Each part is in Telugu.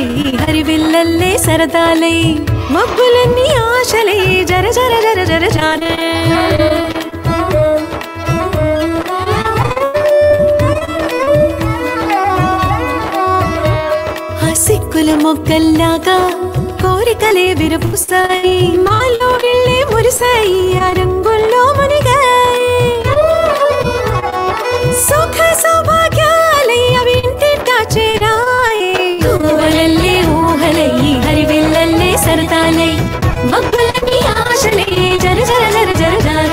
హరివిల్లల్లే సరదాలై మబ్బులన్నీ ఆశలై జర జర జర జర జారే ఆ సిక్కుల మొగ్గల్లాగా కోరికలే విరపుస్తాయి మాలో వెళ్ళే మురిసాయి ఆ రంగుల్లో మునిగాయి సుఖ సౌభాగ్యాలై అవి ఇంటింటా చేరాయి ఊహలల్లే ఊహలై హరివిల్లల్లే సరదాలై మబ్బులన్నీ ఆశలే జర జర జర జర జారే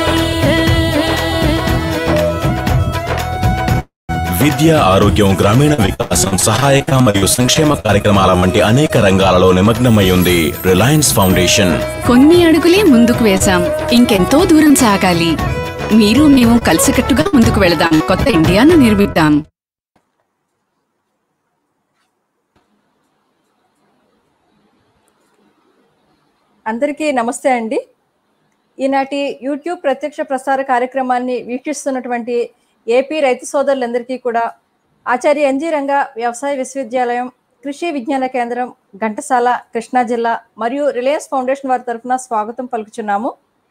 విద్య ఆరోగ్యం గ్రామీణ వికాసం సహాయక మరియు సంక్షేమ కార్యక్రమాల వంటి అనేక రంగాలలో నిమగ్నమై ఉంది రిలయన్స్ ఫౌండేషన్ కొన్ని అడుగులే ముందుకు వేశాం ఇంకెంతో దూరం సాగాలి మీరు మేము కలిసికట్టుగా ముందుకు వెళదాం కొత్త ఇండియాను నిర్మిద్దాం అందరికీ నమస్తే అండి ఈనాటి యూట్యూబ్ ప్రత్యక్ష ప్రసార కార్యక్రమాన్ని వీక్షిస్తున్నటువంటి ఏపీ రైతు సోదరులందరికీ కూడా ఆచార్య ఎన్జీ రంగ వ్యవసాయ విశ్వవిద్యాలయం కృషి విజ్ఞాన కేంద్రం ఘంటసాల కృష్ణా జిల్లా మరియు రిలయన్స్ ఫౌండేషన్ వారి తరఫున స్వాగతం పలుకుచున్నాము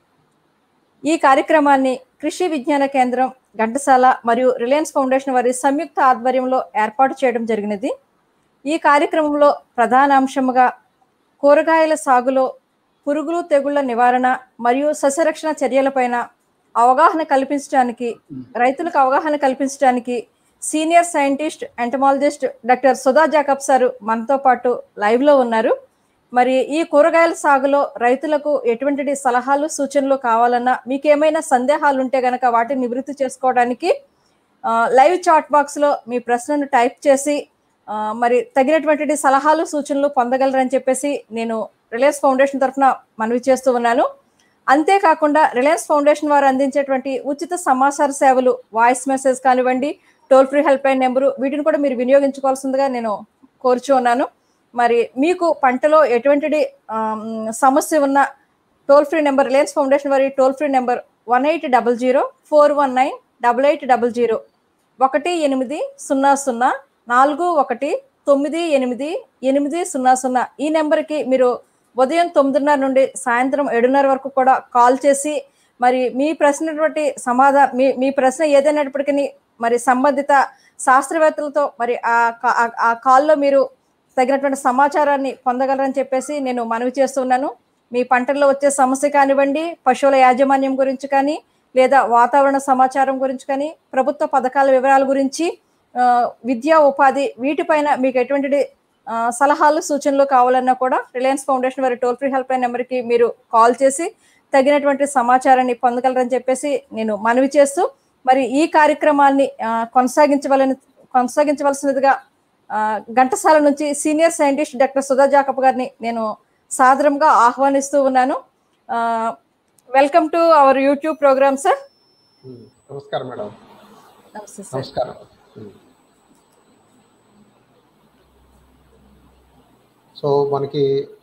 ఈ కార్యక్రమాన్ని కృషి విజ్ఞాన కేంద్రం ఘంటసాల మరియు రిలయన్స్ ఫౌండేషన్ వారి సంయుక్త ఆధ్వర్యంలో ఏర్పాటు చేయడం జరిగినది ఈ కార్యక్రమంలో ప్రధాన అంశముగా కూరగాయల సాగులో పురుగులు తెగుళ్ల నివారణ మరియు సస్యరక్షణ చర్యలపైన అవగాహన కల్పించడానికి రైతులకు అవగాహన కల్పించడానికి senior scientist entomologist doctor Sudha Jacob sir మనతో పాటు లైవ్లో ఉన్నారు మరి ఈ కూరగాయల సాగులో రైతులకు ఎటువంటి సలహాలు సూచనలు కావాలన్నా మీకు ఏమైనా సందేహాలు ఉంటే గనక వాటిని నివృత్తి చేసుకోవడానికి ఆ, లైవ్ చాట్ బాక్స్లో మీ ప్రశ్నను టైప్ చేసి ఆ, మరి తగినటువంటి సలహాలు సూచనలు పొందగలరని చెప్పేసి నేను రిలయన్స్ ఫౌండేషన్ తరఫున మనవి చేస్తూ ఉన్నాను అంతేకాకుండా రిలయన్స్ ఫౌండేషన్ వారు అందించేటువంటి ఉచిత సమాచార సేవలు వాయిస్ మెసేజ్ కానివ్వండి toll free help helpline number వీటిని కూడా మీరు వినియోగించుకోవాల్సిందిగా నేను కోరుచు ఉన్నాను మరి మీకు పంటలో ఎటువంటి ఆమ్, సమస్య ఉన్న toll free number Reliance Foundation వారి toll free number one eight double zero four one nine double eight double zero ఒకటి ఎనిమిది సున్నా సున్నా నాలుగు ఒకటి తొమ్మిది ఎనిమిది ఎనిమిది సున్నా సున్నా ఈ నెంబర్కి మీరు ఉదయం తొమ్మిదిన్నర నుండి సాయంత్రం ఏడున్నర వరకు కూడా కాల్ చేసి మరి మీ ప్రశ్నటువంటి సమాధానం మీ మీ ప్రశ్న ఏదైనప్పటికీ మరి సంబంధిత శాస్త్రవేత్తలతో మరి ఆ కా- ఆ- ఆ కాల్లో మీరు తగినటువంటి సమాచారాన్ని పొందగలరని చెప్పేసి నేను మనవి చేస్తున్నాను మీ పంటల్లో వచ్చే సమస్య కానివ్వండి పశువుల యాజమాన్యం గురించి కానీ లేదా వాతావరణ సమాచారం గురించి కానీ ప్రభుత్వ పథకాల వివరాల గురించి ఆ, విద్యా ఉపాధి వీటిపైన మీకు ఎటువంటి ఆ, సలహాలు సూచనలు కావాలన్నా కూడా రిలయన్స్ ఫౌండేషన్ వారి టోల్ ఫ్రీ హెల్ప్ లైన్ నెంబర్కి మీరు కాల్ చేసి తగినటువంటి సమాచారాన్ని పొందగలరని చెప్పేసి నేను మనవి చేస్తూ మరి ఈ కార్యక్రమాన్ని ఆ, కొనసాగించవలని కొనసాగించవలసినదిగా ఆ, ఘంటసాల నుంచి senior scientist doctor Sudha Jacob గారిని నేను సాదరంగా ఆహ్వానిస్తూ ఉన్నాను welcome to our YouTube program sir um, నమస్కారం మేడం నమస్తే సార్ నమస్కారం ఉమ్. సో మనకి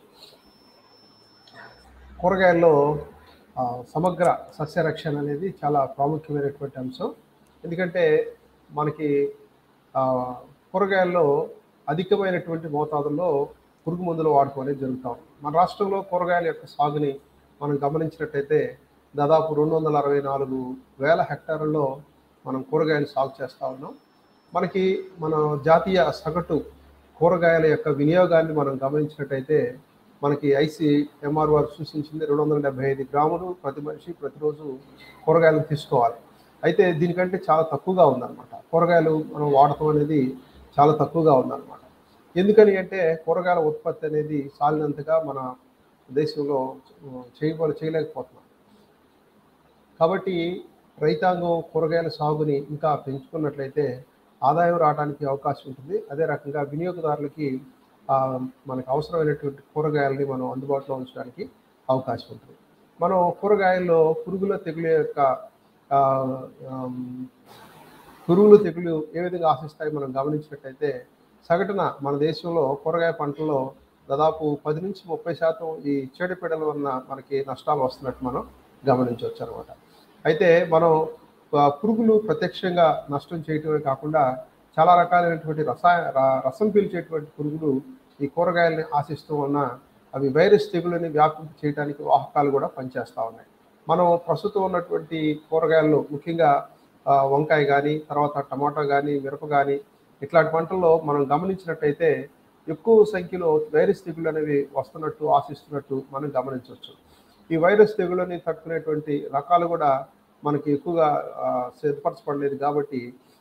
కూరగాయల్లో ఆ, సమగ్ర సస్యరక్షణ అనేది చాలా ప్రాముఖ్యమైనటువంటి అంశం ఎందుకంటే మనకి ఆ, కూరగాయల్లో అధికమైనటువంటి మోతాదుల్లో పురుగు మందులు వాడకం అనేది జరుగుతాం మన రాష్ట్రంలో కూరగాయల యొక్క సాగుని మనం గమనించినట్టయితే దాదాపు రెండు వందల అరవై నాలుగు వేల హెక్టార్లలో మనం కూరగాయలు సాగు చేస్తూ ఉన్నాం మనకి మన జాతీయ సగటు కూరగాయల యొక్క వినియోగాన్ని మనం గమనించినట్టయితే మనకి ఐసి ఎంఆర్ వారు సూచించింది రెండు వందల డెబ్బై ఐదు గ్రాములు ప్రతి మనిషి ప్రతిరోజు కూరగాయలను తీసుకోవాలి అయితే దీనికంటే చాలా తక్కువగా ఉందన్నమాట కూరగాయలు మనం వాడటం అనేది చాలా తక్కువగా ఉందన్నమాట ఎందుకని అంటే కూరగాయల ఉత్పత్తి అనేది సాలినంతగా మన దేశంలో చేయబడ చేయలేకపోతున్నాం కాబట్టి రైతాంగం కూరగాయల సాగుని ఇంకా పెంచుకున్నట్లయితే ఆదాయం రావడానికి అవకాశం ఉంటుంది అదే రకంగా వినియోగదారులకి ఆ, మనకు అవసరమైనటువంటి కూరగాయలని మనం అందుబాటులో ఉంచడానికి అవకాశం ఉంటుంది మనం కూరగాయల్లో పురుగుల తెగులు యొక్క ఆ, ఆమ్, పురుగులు తెగులు ఏ విధంగా ఆశిస్తాయి మనం గమనించినట్టయితే సగటున మన దేశంలో కూరగాయ పంటల్లో దాదాపు పది నుంచి ముప్పై శాతం ఈ చీడపీడల వలన మనకి నష్టాలు వస్తున్నట్టు మనం గమనించవచ్చు అనమాట అయితే మనం ఆ, పురుగులు ప్రత్యక్షంగా నష్టం చేయటమే కాకుండా చాలా రకాలైనటువంటి రసాయ ర- రసం పీల్చేటువంటి పురుగులు ఈ కూరగాయలని ఆశిస్తూ ఉన్న అవి వైరస్ తెగులని వ్యాపించి చేయడానికి వాహకాలు కూడా పనిచేస్తూ ఉన్నాయి మనం ప్రస్తుతం ఉన్నటువంటి కూరగాయల్లో ముఖ్యంగా ఆ, వంకాయ కానీ తర్వాత టమాటా కానీ మిరప కానీ ఇట్లాంటి పంటల్లో మనం గమనించినట్టయితే ఎక్కువ సంఖ్యలో వైరస్ తెగులు అనేవి వస్తున్నట్టు ఆశిస్తున్నట్టు మనం గమనించవచ్చు ఈ వైరస్ తెగులని తట్టుకునేటువంటి రకాలు కూడా మనకి ఎక్కువగా ఆ, సిద్ధపరచబడలేదు కాబట్టి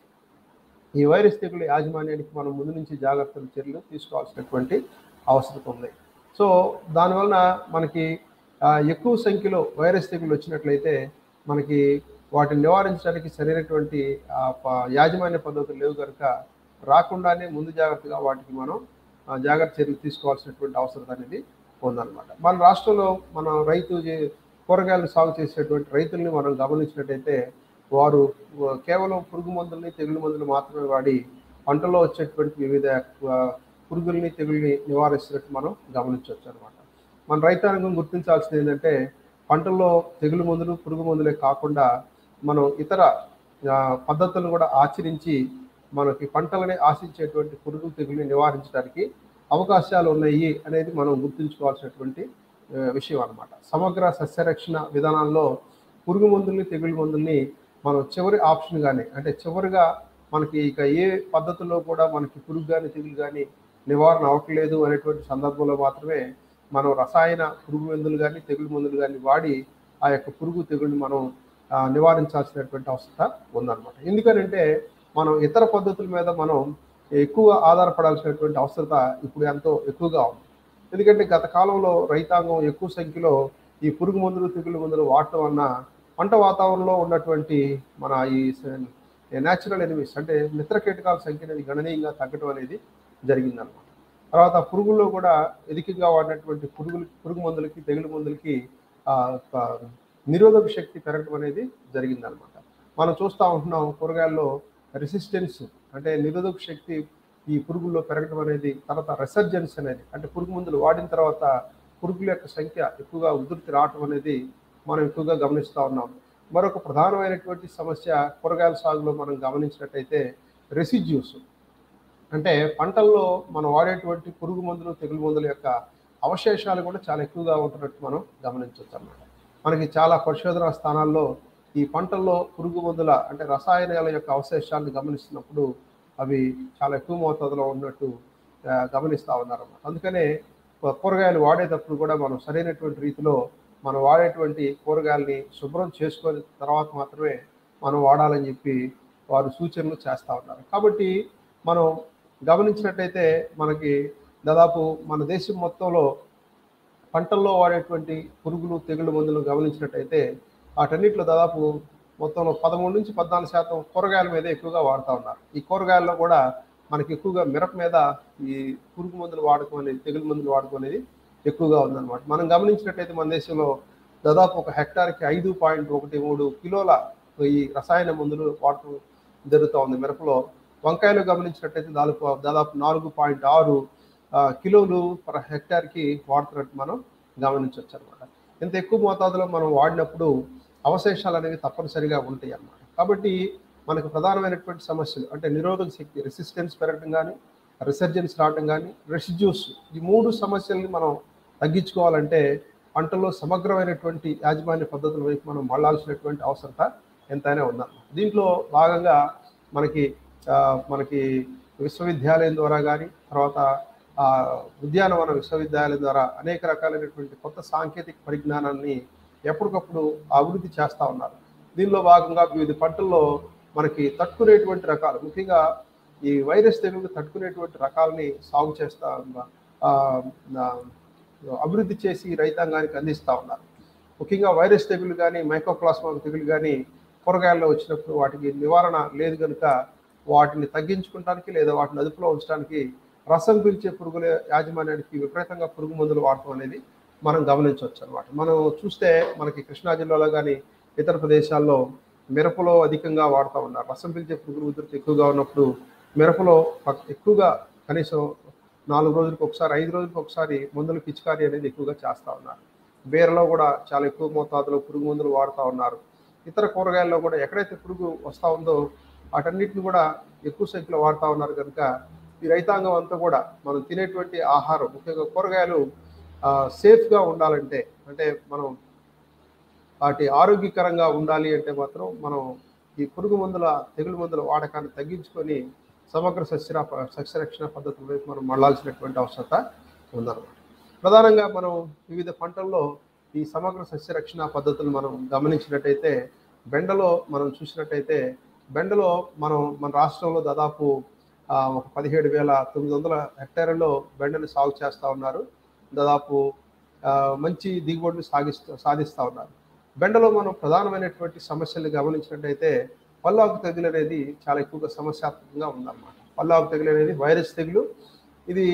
ఈ వైరస్ తెగులు యాజమాన్యానికి మనం ముందు నుంచి జాగ్రత్తలు చర్యలు తీసుకోవాల్సినటువంటి అవసరం ఉంది సో దానివలన మనకి ఆ, ఎక్కువ సంఖ్యలో వైరస్ తెగులు వచ్చినట్లయితే మనకి వాటిని నివారించడానికి సరైనటువంటి ఆ, ప- యాజమాన్య పద్ధతులు లేవు కనుక రాకుండానే ముందు జాగ్రత్తగా వాటికి మనం ఆ, జాగ్రత్త చర్యలు తీసుకోవాల్సినటువంటి అవసరం అనేది ఉందన్నమాట మన రాష్ట్రంలో మన రైతు చే- కూరగాయలు సాగు చేసేటువంటి రైతుల్ని మనం గమనించినట్టయితే వారు ఆ, కేవలం పురుగు మందుల్ని తెగులు మందులు మాత్రమే వాడి పంటలో వచ్చేటువంటి వివిధ ఆ, పురుగుల్ని తెగుల్ని నివారిస్తున్నట్టు మనం గమనించవచ్చు అనమాట మన రైతాంగం గుర్తించాల్సింది ఏంటంటే పంటల్లో తెగులు మందులు పురుగు మందులే కాకుండా మనం ఇతర ఆ, పద్ధతులను కూడా ఆచరించి మనకి పంటలని ఆశించేటువంటి పురుగు తెగుల్ని నివారించడానికి అవకాశాలు ఉన్నాయి అనేది మనం గుర్తుంచుకోవాల్సినటువంటి ఆ, విషయం అన్నమాట సమగ్ర సస్యరక్షణ విధానాల్లో పురుగు మందుల్ని తెగులు మందుల్ని మనం చివరి ఆప్షన్ కానీ అంటే చివరిగా మనకి ఇక ఏ పద్ధతిలో కూడా మనకి పురుగు కానీ తెగులు కానీ నివారణ అవ్వట్లేదు అనేటువంటి సందర్భంలో మాత్రమే మనం రసాయన పురుగు మందులు కానీ తెగులు మందులు కానీ వాడి ఆ యొక్క పురుగు తెగుల్ని మనం ఆ, నివారించాల్సినటువంటి అవసరం ఉందన్నమాట ఎందుకనంటే మనం ఇతర పద్ధతుల మీద మనం ఎక్కువ ఆధారపడాల్సినటువంటి అవసరత ఇప్పుడు ఎంతో ఎక్కువగా ఉంది ఎందుకంటే గత కాలంలో రైతాంగం ఎక్కువ సంఖ్యలో ఈ పురుగు మందులు తెగులు మందులు వాడటం వలన పంట వాతావరణంలో ఉన్నటువంటి మన ఈ న్యాచురల్ ఎనిమీస్ అంటే మిత్ర కీటకాల సంఖ్య అనేది గణనీయంగా తగ్గడం అనేది జరిగిందన్నమాట తర్వాత పురుగుల్లో కూడా ఎదికగా వాడినటువంటి పురుగులు పురుగు మందులకి తెగులు మందులకి ఆ, ఆ, నిరోధక శక్తి పెరగడం అనేది జరిగిందనమాట మనం చూస్తూ ఉంటున్నాం కూరగాయల్లో రెసిస్టెన్స్ అంటే నిరోధక శక్తి ఈ పురుగుల్లో పెరగడం అనేది తర్వాత రెసర్జెన్స్ అనేది అంటే పురుగు మందులు వాడిన తర్వాత పురుగుల యొక్క సంఖ్య ఎక్కువగా ఉధృతి రావటం అనేది మనం ఎక్కువగా గమనిస్తూ ఉన్నాం మరొక ప్రధానమైనటువంటి సమస్య కూరగాయల సాగులో మనం గమనించినట్టయితే రెసిడ్యూస్ అంటే పంటల్లో మనం వాడేటువంటి పురుగు మందులు తెగులు మందుల యొక్క అవశేషాలు కూడా చాలా ఎక్కువగా ఉంటున్నట్టు మనం గమనించవచ్చు అన్నమాట మనకి చాలా పరిశోధనా స్థానాల్లో ఈ పంటల్లో పురుగు మందుల అంటే రసాయనాల యొక్క అవశేషాలను గమనిస్తున్నప్పుడు అవి చాలా ఎక్కువ మోతాదులో ఉన్నట్టు ఆ, గమనిస్తూ ఉన్నారన్నమాట అందుకనే కూ- కూరగాయలు వాడేటప్పుడు కూడా మనం సరైనటువంటి రీతిలో మనం వాడేటువంటి కూరగాయలని శుభ్రం చేసుకొని తర్వాత మాత్రమే మనం వాడాలని చెప్పి వారు సూచనలు చేస్తూ ఉన్నారు కాబట్టి మనం గమనించినట్టయితే మనకి దాదాపు మన దేశం మొత్తంలో పంటల్లో వాడేటువంటి పురుగులు తెగులు మందులు గమనించినట్టయితే వాటన్నిటిలో దాదాపు మొత్తంలో పదమూడు నుంచి పద్నాలుగు శాతం కూరగాయల మీద ఎక్కువగా వాడుతూ ఉన్నారు ఈ కూరగాయల్లో కూడా మనకి ఎక్కువగా మిరప మీద ఈ పురుగు మందులు వాడకం అనేది తెగులు మందులు వాడకం అనేది ఎక్కువగా ఉందన్నమాట మనం గమనించినట్టయితే మన దేశంలో దాదాపు ఒక హెక్టార్కి ఐదు పాయింట్ ఒకటి మూడు కిలోల ఈ రసాయన మందులు వాడటం జరుగుతూ ఉంది మిరపలో వంకాయలు గమనించినట్టయితే దాదాపు దాదాపు నాలుగు పాయింట్ ఆరు ఆ, కిలోలు పర్ హెక్టార్కి వాడుతున్నట్టు మనం గమనించవచ్చు అనమాట ఇంత ఎక్కువ మోతాదులో మనం వాడినప్పుడు అవశేషాలు అనేవి తప్పనిసరిగా ఉంటాయి అన్నమాట కాబట్టి మనకు ప్రధానమైనటువంటి సమస్యలు అంటే నిరోధక శక్తి రెసిస్టెన్స్ పెరగడం కానీ రిసర్జెన్స్ రావడం కానీ రెసిడ్యూస్ ఈ మూడు సమస్యల్ని మనం తగ్గించుకోవాలంటే పంటలో సమగ్రమైనటువంటి యాజమాన్య పద్ధతుల వైపు మనం మళ్ళాల్సినటువంటి అవసరత ఎంతైనా ఉందన్నమాట దీంట్లో భాగంగా మనకి ఆ, మనకి విశ్వవిద్యాలయం ద్వారా కానీ తర్వాత ఆ, ఉద్యానవన విశ్వవిద్యాలయం ద్వారా అనేక రకాలైనటువంటి కొత్త సాంకేతిక పరిజ్ఞానాన్ని ఎప్పటికప్పుడు అభివృద్ధి చేస్తూ ఉన్నారు దీనిలో భాగంగా వివిధ పంటల్లో మనకి తట్టుకునేటువంటి రకాలు ముఖ్యంగా ఈ వైరస్ తెగులు తట్టుకునేటువంటి రకాలని సాగు చేస్తా ఆ, ఆ, అభివృద్ధి చేసి రైతాంగానికి అందిస్తూ ఉన్నారు ముఖ్యంగా వైరస్ తెగులు కానీ మైకోప్లాస్మా తెగులు కానీ కూరగాయల్లో వచ్చినప్పుడు వాటికి నివారణ లేదు కనుక వాటిని తగ్గించుకోవడానికి లేదా వాటిని అదుపులో ఉంచడానికి రసం పీల్చే పురుగుల యాజమాన్యానికి విపరీతంగా పురుగు మందులు వాడటం అనేది మనం గమనించవచ్చు అనమాట మనం చూస్తే మనకి కృష్ణా జిల్లాలో కానీ ఇతర ప్రదేశాల్లో మిరపలో అధికంగా వాడుతూ ఉన్నారు రసం పీల్చే పురుగుల ఉధృతి ఎక్కువగా ఉన్నప్పుడు మిరపలో పక్- ఎక్కువగా కనీసం నాలుగు రోజులకు ఒకసారి ఐదు రోజులకు ఒకసారి మందులు పిచికారీ అనేది ఎక్కువగా చేస్తూ ఉన్నారు బీరలో కూడా చాలా ఎక్కువ మోతాదులో పురుగు మందులు వాడుతూ ఉన్నారు ఇతర కూరగాయల్లో కూడా ఎక్కడైతే పురుగు వస్తూ ఉందో వాటన్నిటిని కూడా ఎక్కువ సంఖ్యలో వాడుతూ ఉన్నారు కనుక ఈ రైతాంగం అంతా కూడా మనం తినేటువంటి ఆహారం ముఖ్యంగా కూరగాయలు ఆ, సేఫ్గా ఉండాలంటే అంటే మనం వాటి ఆరోగ్యకరంగా ఉండాలి అంటే మాత్రం మనం ఈ పురుగు మందుల తెగులు మందుల వాడకాన్ని తగ్గించుకొని సమగ్ర సస్య సస్యరక్షణ పద్ధతుల వైపు మనం మళ్ళాల్సినటువంటి అవసరత ఉందన్నమాట ప్రధానంగా మనం వివిధ పంటల్లో ఈ సమగ్ర సస్యరక్షణ పద్ధతులు మనం గమనించినట్టయితే బెండలో మనం చూసినట్టయితే బెండలో మనం మన రాష్ట్రంలో దాదాపు ఆ, ఒక పదిహేడు వేల తొమ్మిది వందల హెక్టార్లలో బెండని సాగు చేస్తూ ఉన్నారు దాదాపు ఆ, మంచి దిగుబడులు సాగిస్తూ సాధిస్తూ ఉన్నారు బెండలో మనం ప్రధానమైనటువంటి సమస్యలు గమనించినట్టయితే పల్లాకు తెగులు అనేది చాలా ఎక్కువగా సమస్యాత్మకంగా ఉందన్నమాట పల్లాకు తెగులు అనేది వైరస్ తెగులు ఇది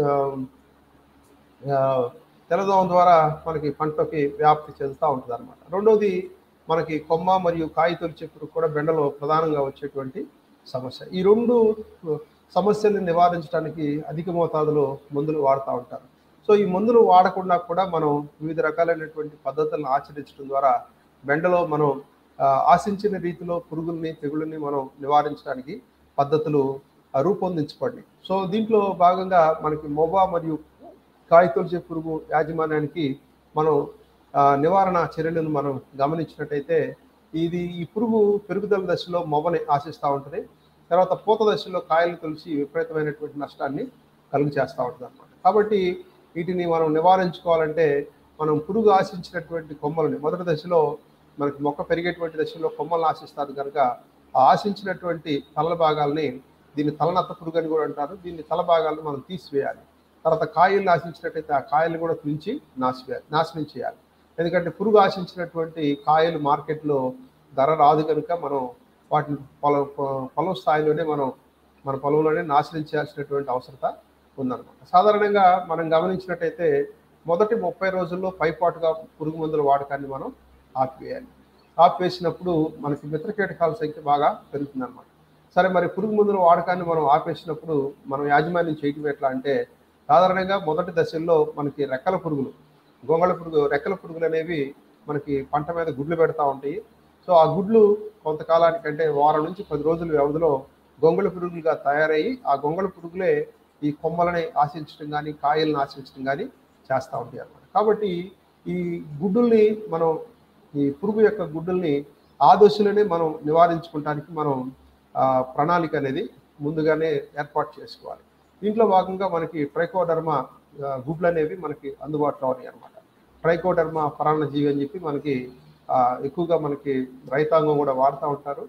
ఆ, తెల్లదోమ ద్వారా మనకి పంటకి వ్యాప్తి చెందుతూ ఉంటుంది అనమాట రెండవది మనకి కొమ్మ మరియు కాయ తొలిచే పురుగు కూడా బెండలో ప్రధానంగా వచ్చేటువంటి సమస్య ఈ రెండు సమస్యల్ని నివారించడానికి అధిక మోతాదులో మందులు వాడుతూ ఉంటారు సో ఈ మందులు వాడకుండా కూడా మనం వివిధ రకాలైనటువంటి పద్ధతులను ఆచరించడం ద్వారా బెండలో మనం ఆ, ఆశించిన రీతిలో పురుగుల్ని తెగుళ్ళని మనం నివారించడానికి పద్ధతులు ఆ, రూపొందించబడినాయి సో దీంట్లో భాగంగా మనకి మొబా మరియు కాయతొలిచే పురుగు యాజమాన్యానికి మనం ఆ, నివారణ చర్యలను మనం గమనించినట్టయితే ఇది ఈ పురుగు పెరుగుదల దశలో మొవ్వని ఆశిస్తూ ఉంటుంది తర్వాత పూత దశలో కాయలు తొలిచి విపరీతమైనటువంటి నష్టాన్ని కలుగు చేస్తూ ఉంటుంది అనమాట కాబట్టి వీటిని మనం నివారించుకోవాలంటే మనం పురుగు ఆశించినటువంటి కొమ్మలని మొదటి దశలో మనకి మొక్క పెరిగేటువంటి దశలో కొమ్మలను ఆశిస్తారు కనుక ఆ ఆశించినటువంటి తల భాగాల్ని దీన్ని తలనత్త పురుగు అని కూడా అంటారు దీన్ని తల భాగాలను మనం తీసివేయాలి తర్వాత కాయలను ఆశించినట్టయితే ఆ కాయలు కూడా తుంచి నాశివేయాలి నాశనం చేయాలి ఎందుకంటే పురుగు ఆశించినటువంటి కాయలు మార్కెట్లో ధర రాదు కనుక మనం వాటిని పొలం పొలం స్థాయిలోనే మనం మన పొలంలోనే నాశనం చేయాల్సినటువంటి అవసరత ఉందన్నమాట సాధారణంగా మనం గమనించినట్టయితే మొదటి ముప్పై రోజుల్లో పైపాటుగా పురుగు మందుల వాడకాన్ని మనం ఆపివేయాలి ఆపివేసినప్పుడు మనకి మిత్ర కీటకాల సంఖ్య బాగా పెరుగుతుందన్నమాట సరే మరి పురుగు మందుల వాడకాన్ని మనం ఆపేసినప్పుడు మనం యాజమాన్యం చేయటం ఎట్లా అంటే సాధారణంగా మొదటి దశల్లో మనకి రెక్కల పురుగులు గొంగళ పురుగు రెక్కల పురుగులు అనేవి మనకి పంట మీద గుడ్లు పెడతా ఉంటాయి సో ఆ గుడ్లు కొంతకాలానికి అంటే వారం నుంచి పది రోజుల వ్యవధిలో గొంగళ పురుగులుగా తయారయ్యి ఆ గొంగళ పురుగులే ఈ కొమ్మలని ఆశించడం కానీ కాయలను ఆశించడం కానీ చేస్తూ ఉంటాయి అన్నమాట కాబట్టి ఈ గుడ్డుల్ని మనం ఈ పురుగు యొక్క గుడ్డుల్ని ఆ దశలోనే మనం నివారించుకోవడానికి మనం ఆ, ప్రణాళిక అనేది ముందుగానే ఏర్పాటు చేసుకోవాలి దీంట్లో భాగంగా మనకి ట్రైకోడర్మా ఆ, గుడ్లు అనేవి మనకి అందుబాటులో ఉన్నాయి అనమాట ట్రైకోడర్మా పరాన్న జీవి అని చెప్పి మనకి ఆ, ఎక్కువగా మనకి రైతాంగం కూడా వాడుతూ ఉంటారు